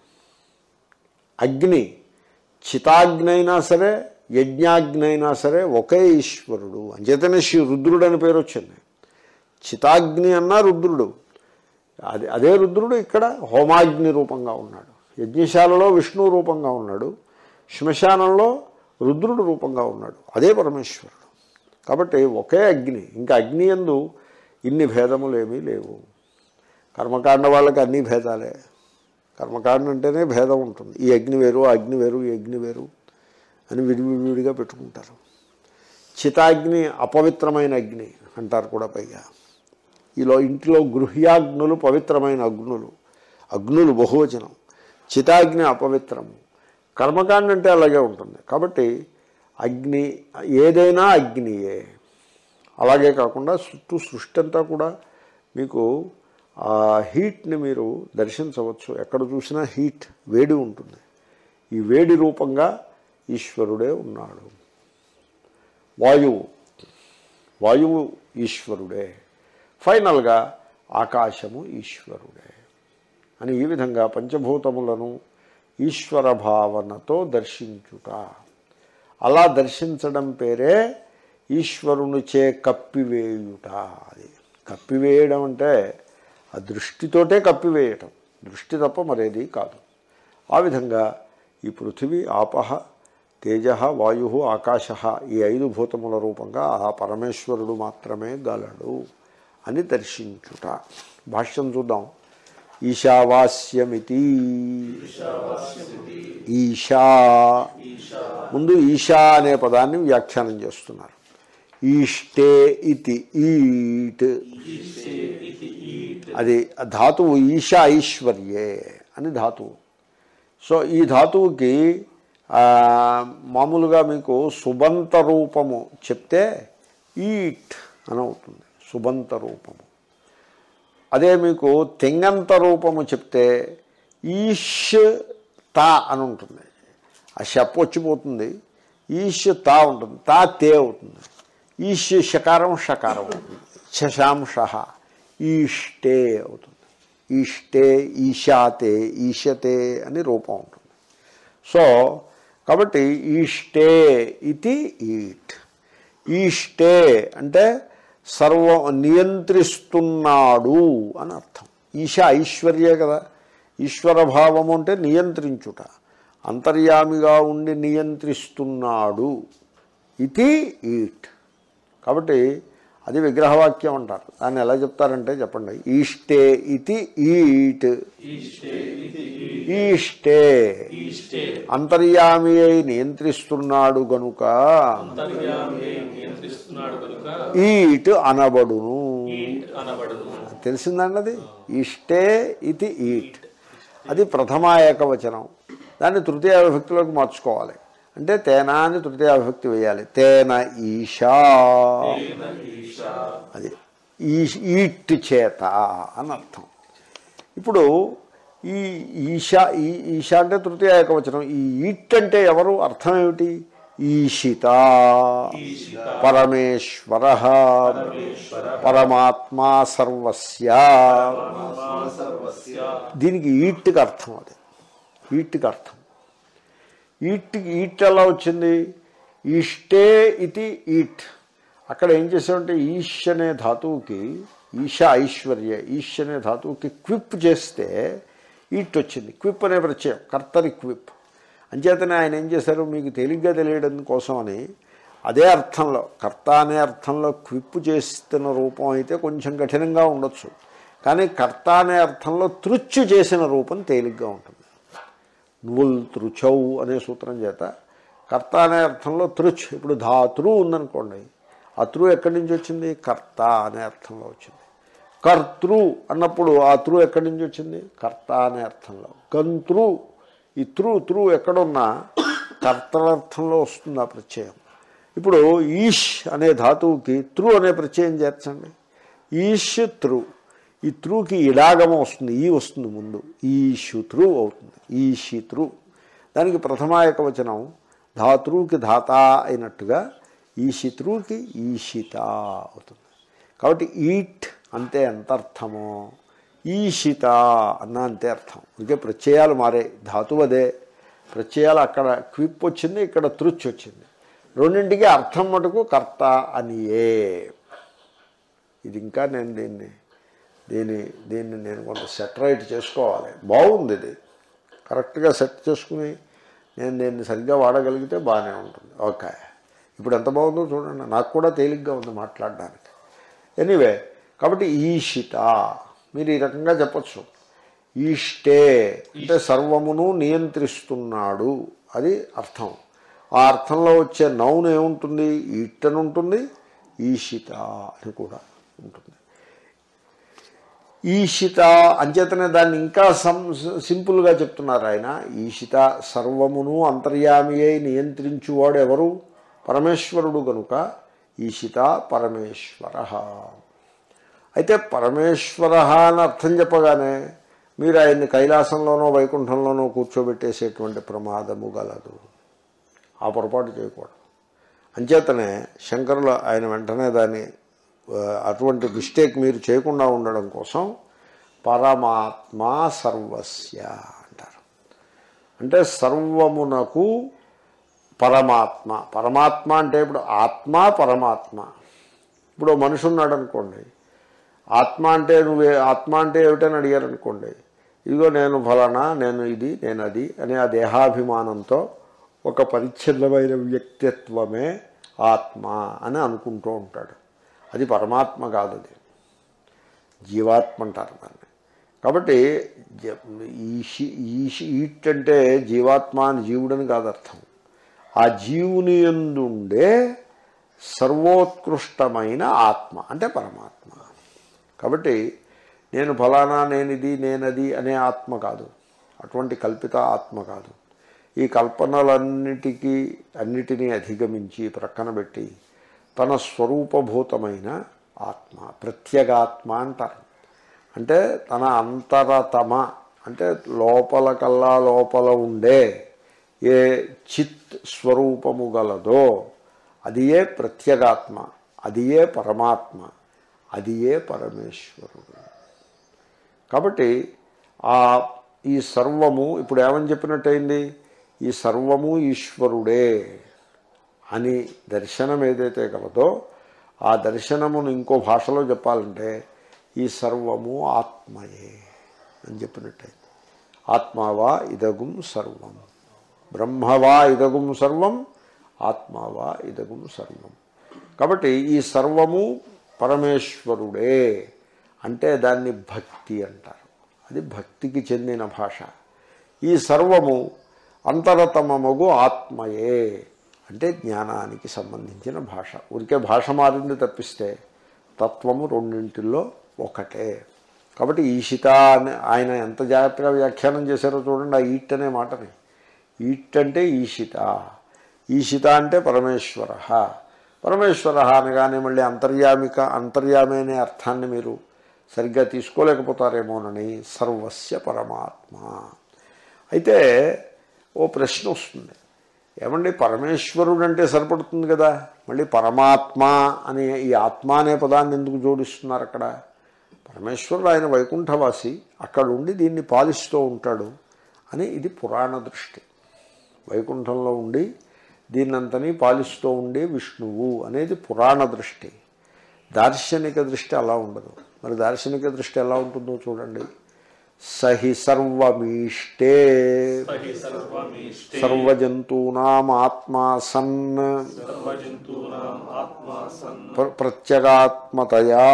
అగ్ని చితాగ్ని అయినా సరే యజ్ఞాగ్ని అయినా సరే ఒకే ఈశ్వరుడు అంచేతనే శ్రీ రుద్రుడు అని పేరు వచ్చింది చితాగ్ని అన్నా రుద్రుడు అది అదే రుద్రుడు ఇక్కడ హోమాగ్ని రూపంగా ఉన్నాడు యజ్ఞశాలలో విష్ణు రూపంగా ఉన్నాడు శ్మశానంలో రుద్రుడు రూపంగా ఉన్నాడు అదే పరమేశ్వరుడు కాబట్టి ఒకే అగ్ని ఇంకా అగ్ని ఎందు ఇన్ని భేదములు ఏమీ లేవు కర్మకాండ వాళ్ళకి అన్ని భేదాలే కర్మకాండ అంటేనే భేదం ఉంటుంది ఈ అగ్ని వేరు ఆ అగ్ని వేరు ఈ అగ్ని వేరు అని విడివిడిగా పెట్టుకుంటారు చితాగ్ని అపవిత్రమైన అగ్ని అంటారు కూడా పైగా ఈలో ఇంటిలో గృహ్యాగ్నులు పవిత్రమైన అగ్నులు అగ్నులు బహువచనం చితాగ్ని అపవిత్రము కర్మకాండ అంటే అలాగే ఉంటుంది కాబట్టి అగ్ని ఏదైనా అగ్నియే అలాగే కాకుండా చుట్టూ సృష్టి అంతా కూడా మీకు ఆ హీట్ని మీరు దర్శించవచ్చు ఎక్కడ చూసినా హీట్ వేడి ఉంటుంది ఈ వేడి రూపంగా ఈశ్వరుడే ఉన్నాడు వాయువు వాయువు ఈశ్వరుడే ఫైనల్గా ఆకాశము ఈశ్వరుడే అని ఈ విధంగా పంచభూతములను ఈశ్వర భావనతో దర్శించుట అలా దర్శించడం పేరే ఈశ్వరునిచే కప్పివేయుట అది కప్పివేయడం అంటే ఆ దృష్టితోటే కప్పివేయటం దృష్టి తప్ప మరేది కాదు ఆ విధంగా ఈ పృథివీ ఆపహ తేజ వాయు ఆకాశ ఈ ఐదు భూతముల రూపంగా ఆ పరమేశ్వరుడు మాత్రమే గలడు అని దర్శించుట భాష్యం చూద్దాం ఈశావాస్యమితి ఈశా ముందు ఈశా అనే పదాన్ని వ్యాఖ్యానం చేస్తున్నారు ఈష్టే ఇతి ఈట్ అది ధాతువు ఈశా ఐశ్వర్యే అని ధాతువు సో ఈ ధాతువుకి ఆ, మామూలుగా మీకు సుబంత రూపము చెప్తే ఈట్ అని అవుతుంది సుబంత రూపము అదే మీకు తెంగంత రూపము చెప్తే ఈష్ తా అని ఉంటుంది ఆ షప్ వచ్చిపోతుంది ఈష్ తా ఉంటుంది తా తే అవుతుంది ఈష్ షకారం షకారం అవుతుంది శశాంశ ఈష్టే అవుతుంది ఈష్టే ఈశాతే ఈశతే అని రూపం ఉంటుంది సో కాబట్టి ఈష్టే ఇది ఈట్ ఈష్టే అంటే సర్వ నియంత్రిస్తున్నాడు అని అర్థం ఈశ ఐశ్వర్యే కదా ఈశ్వర భావము అంటే నియంత్రించుట అంతర్యామిగా ఉండి నియంత్రిస్తున్నాడు ఇది ఈట్ కాబట్టి అది విగ్రహవాక్యం అంటారు దాన్ని ఎలా చెప్తారంటే చెప్పండి ఈష్టే ఇది ఈట్ ఈష్టే అంతర్యామి అయి నియంత్రిస్తున్నాడు గనుక నియంత్రిస్తున్నాడు కనుక ఈట్ అనబడును ఈట్ అనబడదు తెలిసిందండి అది ఇష్టే ఇది ఈట్ అది ప్రథమా ఏకవచనం దాన్ని తృతీయ విభక్తిలోకి మార్చుకోవాలి అంటే తేనా అని తృతీయ విభక్తి వేయాలి తేన ఈశా అది ఈ- ఈట్ చేత అని అర్థం ఇప్పుడు ఈ ఈశా ఈ ఈశా అంటే తృతీయ ఏకవచనం ఈ ఈట్ అంటే ఎవరు అర్థం ఏమిటి ఈశిత పరమేశ్వర పరమాత్మా సర్వస్య దీనికి ఈట్కి అర్థం అది ఈట్కి అర్థం ఈట్కి ఈట్ ఎలా వచ్చింది ఈష్టే ఇది ఈట్ అక్కడ ఏం చేసామంటే ఈష్ అనే ధాతువుకి ఈశ ఐశ్వర్య ఈష్ అనే ధాతువుకి క్విప్ చేస్తే ఈట్ వచ్చింది క్విప్ అనే ప్రత్యయం కర్తరి క్విప్ అంచేతనే ఆయన ఏం చేశారు మీకు తేలిగ్గా తెలియడం కోసమని అదే అర్థంలో కర్త అనే అర్థంలో క్విప్ చేస్తున్న రూపం అయితే కొంచెం కఠినంగా ఉండొచ్చు కానీ కర్త అనే అర్థంలో తృచ్చు చేసిన రూపం తేలిగ్గా ఉంటుంది నువ్వుల్ తృచౌ అనే సూత్రం చేత కర్త అనే అర్థంలో తృచ్ ఇప్పుడు ధాతృ ఉందనుకోండి ఆ త్రు ఎక్కడి నుంచి వచ్చింది కర్త అనే అర్థంలో వచ్చింది కర్తృ అన్నప్పుడు ఆ త్రు ఎక్కడి నుంచి వచ్చింది కర్త అనే అర్థంలో గంతృ ఈ త్రు త్రు ఎక్కడున్నా కర్తలర్థంలో వస్తుంది ఆ ప్రత్యయం ఇప్పుడు ఈష్ అనే ధాతువుకి త్రు అనే ప్రత్యయం చేర్చండి ఈష్ త్రు ఈ త్రుకి ఇడాగమం వస్తుంది ఈ వస్తుంది ముందు ఈషు త్రు అవుతుంది ఈషి త్రు దానికి ప్రథమాయక వచనం ధాతృకి ధాత అయినట్టుగా ఈషిత్రుకి ఈషిత అవుతుంది కాబట్టి ఈట్ అంతే ఎంత అర్థమో ఈషిత అన్న అంతే అర్థం ఇంకే ప్రత్యయాలు మారే ధాతువు అదే ప్రత్యయాలు అక్కడ క్విప్ వచ్చింది ఇక్కడ తృచ్ వచ్చింది రెండింటికి అర్థం మటుకు కర్త అనియే ఇది ఇంకా నేను దీన్ని దీన్ని దీన్ని నేను కొంత సెటరైట్ చేసుకోవాలి బాగుంది ఇది కరెక్ట్గా సెట్ చేసుకుని నేను దీన్ని సరిగ్గా వాడగలిగితే బాగానే ఉంటుంది ఓకే ఇప్పుడు ఎంత బాగుందో చూడండి నాకు కూడా తేలిగ్గా ఉంది మాట్లాడడానికి ఎనీవే కాబట్టి ఈషిత మీరు ఈ రకంగా చెప్పచ్చు ఈష్టే అంటే సర్వమును నియంత్రిస్తున్నాడు అది అర్థం ఆ అర్థంలో వచ్చే నౌన్ ఏముంటుంది ఈట్ అని ఉంటుంది ఈషిత అని కూడా ఉంటుంది ఈషిత అంచేతనే దాన్ని ఇంకా సం సింపుల్గా చెప్తున్నారు ఆయన ఈషిత సర్వమును అంతర్యామి అయి నియంత్రించువాడు ఎవరు పరమేశ్వరుడు గనుక ఈషిత పరమేశ్వర అయితే పరమేశ్వర అని అర్థం చెప్పగానే మీరు ఆయన్ని కైలాసంలోనో వైకుంఠంలోనో కూర్చోబెట్టేసేటువంటి ప్రమాదము గలదు ఆ పొరపాటు చేయకూడదు అంచేతనే శంకరులు ఆయన వెంటనే దాన్ని ఆ, అటువంటి మిస్టేక్ మీరు చేయకుండా ఉండడం కోసం పరమాత్మ సర్వస్య అంటారు అంటే సర్వమునకు పరమాత్మ పరమాత్మ అంటే ఇప్పుడు ఆత్మ పరమాత్మ ఇప్పుడు ఓ మనిషి ఉన్నాడు అనుకోండి ఆత్మ అంటే నువ్వే ఆత్మ అంటే ఏమిటని అడిగారు అనుకోండి ఇదిగో నేను ఫలానా నేను ఇది నేను అది అనే ఆ దేహాభిమానంతో ఒక పరిచ్ఛిన్నమైన వ్యక్తిత్వమే ఆత్మ అని అనుకుంటూ ఉంటాడు అది పరమాత్మ కాదు అది జీవాత్మ అంటారు దాన్ని కాబట్టి జ- ఈషి ఈషి ఈట్ అంటే జీవాత్మ అని జీవుడని కాదు అర్థం ఆ జీవుని ఎందుండే సర్వోత్కృష్టమైన ఆత్మ అంటే పరమాత్మ కాబట్టి నేను ఫలానా నేనిది నేనది అనే ఆత్మ కాదు అటువంటి కల్పిత ఆత్మ కాదు ఈ కల్పనలన్నిటికీ అన్నిటినీ అధిగమించి ప్రక్కన పెట్టి తన స్వరూపభూతమైన ఆత్మ ప్రత్యేగాత్మ అంటారు అంటే తన అంతరతమ అంటే లోపల కల్లా లోపల ఉండే ఏ చిత్ స్వరూపము గలదో అది ఏ ప్రత్యేగాత్మ అది ఏ పరమాత్మ అది ఏ పరమేశ్వరుడు కాబట్టి ఆ ఈ సర్వము ఇప్పుడు ఏమని చెప్పినట్టయింది ఈ సర్వము ఈశ్వరుడే అని దర్శనం ఏదైతే కలదో ఆ దర్శనమును ఇంకో భాషలో చెప్పాలంటే ఈ సర్వము ఆత్మయే అని చెప్పినట్టయింది ఆత్మావా ఇదగుం సర్వం బ్రహ్మవా ఇదగుం సర్వం ఆత్మావా ఇదగుం సర్వం కాబట్టి ఈ సర్వము పరమేశ్వరుడే అంటే దాన్ని భక్తి అంటారు అది భక్తికి చెందిన భాష ఈ సర్వము అంతరతమమగు ఆత్మయే అంటే జ్ఞానానికి సంబంధించిన భాష ఊరికే భాష మారింది తప్పిస్తే తత్వము రెండింటిల్లో ఒకటే కాబట్టి ఈషిత అని ఆయన ఎంత జాగ్రత్తగా వ్యాఖ్యానం చేశారో చూడండి ఆ ఈట్ అనే మాటని ఈట్ అంటే ఈషిత ఈషిత అంటే పరమేశ్వర పరమేశ్వర అనగానే మళ్ళీ అంతర్యామిక అంతర్యామి అనే అర్థాన్ని మీరు సరిగ్గా తీసుకోలేకపోతారేమోనని సర్వస్య పరమాత్మ అయితే ఓ ప్రశ్న వస్తుంది ఏమండి పరమేశ్వరుడు అంటే సరిపడుతుంది కదా మళ్ళీ పరమాత్మ అనే ఈ ఆత్మ అనే పదాన్ని ఎందుకు జోడిస్తున్నారు అక్కడ పరమేశ్వరుడు ఆయన వైకుంఠవాసి అక్కడ ఉండి దీన్ని పాలిస్తూ ఉంటాడు అని ఇది పురాణ దృష్టి వైకుంఠంలో ఉండి దీన్నంతని పాలిస్తూ ఉండే విష్ణువు అనేది పురాణ దృష్టి దార్శనిక దృష్టి అలా ఉండదు మరి దార్శనిక దృష్టి ఎలా ఉంటుందో చూడండి సహి సర్వమీష్టే సహి సర్వమీష్టే సర్వజంతూనాం ఆత్మా సన్ సర్వజంతూనాం ఆత్మా సన్ ప్ర- ప్రత్యేగాత్మతయా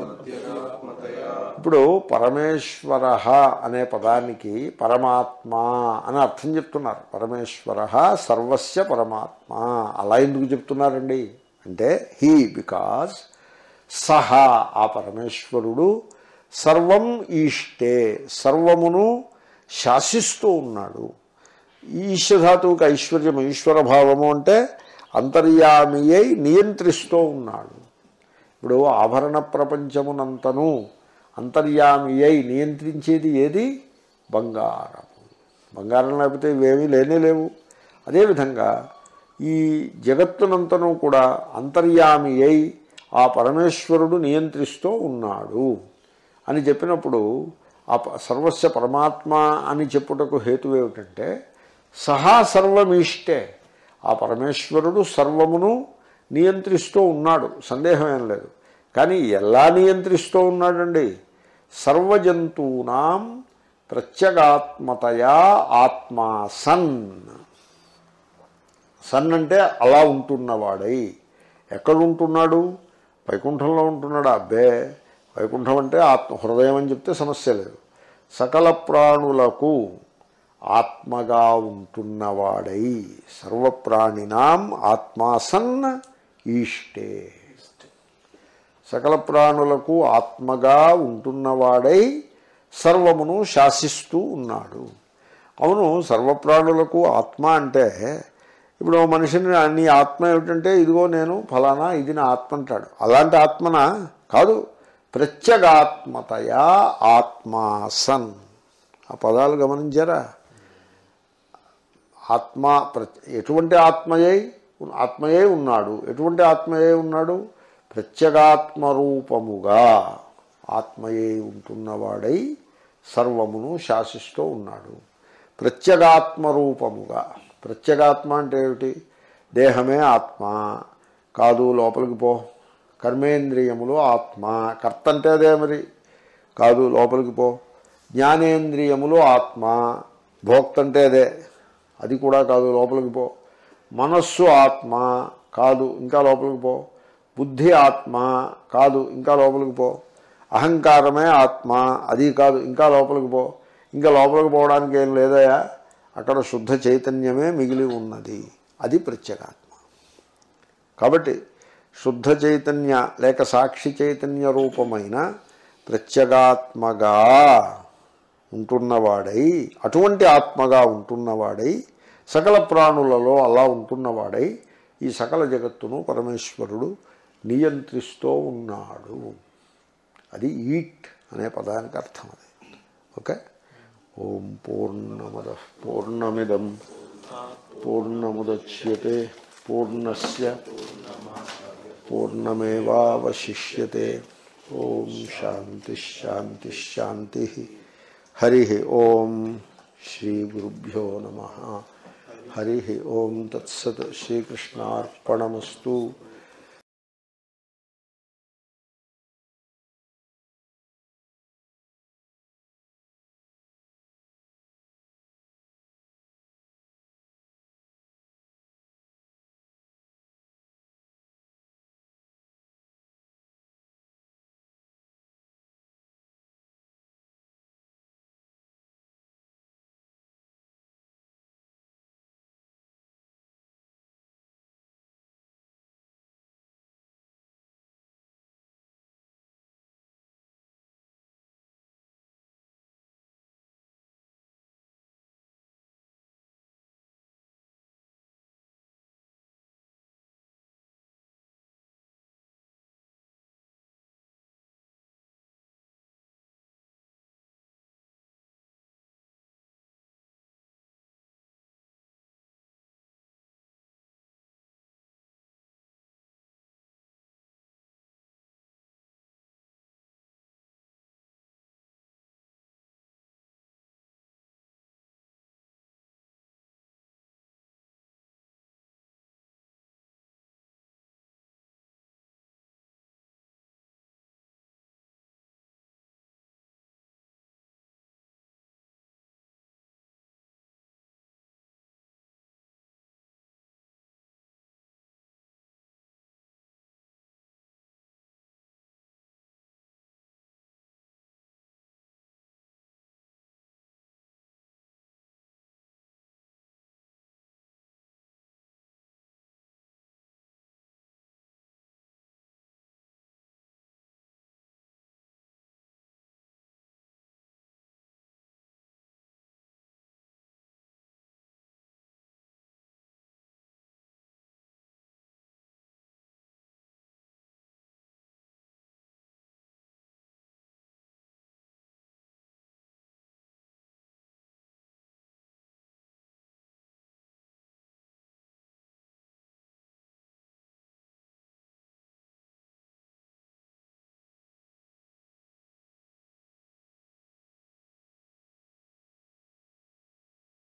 ఇప్పుడు పరమేశ్వర అనే పదానికి పరమాత్మ అని అర్థం చెప్తున్నారు పరమేశ్వర సర్వస్య పరమాత్మ అలా ఎందుకు చెప్తున్నారండి అంటే హీ బికాజ్ సహ ఆ పరమేశ్వరుడు సర్వం ఈష్టే సర్వమును శాసిస్తూ ఉన్నాడు ఈశ్వధాతువుకి ఐశ్వర్యం ఈశ్వర భావము అంటే అంతర్యామి అయి నియంత్రిస్తూ ఉన్నాడు ఇప్పుడు ఆభరణ ప్రపంచమునంతను అంతర్యామి అయి నియంత్రించేది ఏది బంగారము బంగారం లేకపోతే ఇవేమీ లేనే లేవు అదేవిధంగా ఈ జగత్తునంతను కూడా అంతర్యామి అయి ఆ పరమేశ్వరుడు నియంత్రిస్తూ ఉన్నాడు అని చెప్పినప్పుడు ఆ ప- సర్వస్య పరమాత్మ అని చెప్పుటకు హేతు ఏమిటంటే సహా సర్వమీష్టే ఆ పరమేశ్వరుడు సర్వమును నియంత్రిస్తూ ఉన్నాడు సందేహం ఏం లేదు కానీ ఎలా నియంత్రిస్తూ ఉన్నాడండి సర్వజంతూనాం ప్రత్యేగాత్మతయా ఆత్మా సన్ సన్ అంటే అలా ఉంటున్నవాడై ఎక్కడ ఉంటున్నాడు వైకుంఠంలో ఉంటున్నాడు అబ్బే వైకుంఠం అంటే ఆత్మ హృదయం అని చెప్తే సమస్య లేదు సకల ప్రాణులకు ఆత్మగా ఉంటున్నవాడై సర్వప్రాణినాం ఆత్మాసన్ ఈష్టే సకల ప్రాణులకు ఆత్మగా ఉంటున్నవాడై సర్వమును శాసిస్తూ ఉన్నాడు అవును సర్వప్రాణులకు ఆత్మ అంటే ఇప్పుడు ఓ మనిషిని నీ ఆత్మ ఏమిటంటే ఇదిగో నేను ఫలానా ఇది నా ఆత్మ అంటాడు అలాంటి ఆత్మన కాదు ప్రత్యేగాత్మతయా ఆత్మాసన్ ఆ పదాలు గమనించారా ఆత్మ ప్రత్- ఎటువంటి ఆత్మయై ఆత్మయే ఉన్నాడు ఎటువంటి ఆత్మయే ఉన్నాడు ప్రత్యేగాత్మరూపముగా ఆత్మయే ఉంటున్నవాడై సర్వమును శాసిస్తూ ఉన్నాడు ప్రత్యేగాత్మరూపముగా ప్రత్యేగాత్మ అంటే ఏమిటి దేహమే ఆత్మ కాదు లోపలికి పో కర్మేంద్రియములు ఆత్మ కర్త అంటే అదే మరి కాదు లోపలికి పో జ్ఞానేంద్రియములు ఆత్మ భోక్త అంటే అదే అది కూడా కాదు లోపలికి పో మనస్సు ఆత్మ కాదు ఇంకా లోపలికి పో బుద్ధి ఆత్మ కాదు ఇంకా లోపలికి పో అహంకారమే ఆత్మ అది కాదు ఇంకా లోపలికి పో ఇంకా లోపలికి పోవడానికి ఏం లేదయా అక్కడ శుద్ధ చైతన్యమే మిగిలి ఉన్నది అది ప్రత్యేగాత్మ కాబట్టి శుద్ధ చైతన్య లేక సాక్షి చైతన్య రూపమైన ప్రత్యేగాత్మగా ఉంటున్నవాడై అటువంటి ఆత్మగా ఉంటున్నవాడై సకల ప్రాణులలో అలా ఉంటున్నవాడై ఈ సకల జగత్తును పరమేశ్వరుడు నియంత్రిస్తూ ఉన్నాడు అది ఈట్ అనే పదానికి అర్థం అది ఓకే ఓం పూర్ణమద పూర్ణమిదం పూర్ణముద్యతే పూర్ణస్య పూర్ణమేవాశిష్యతే ఓం శాంతి శాంతి శాంతి హరి ఓం శ్రీ గురుభ్యో నమ హరి ఓం తత్సత్ శ్రీకృష్ణార్పణమస్తు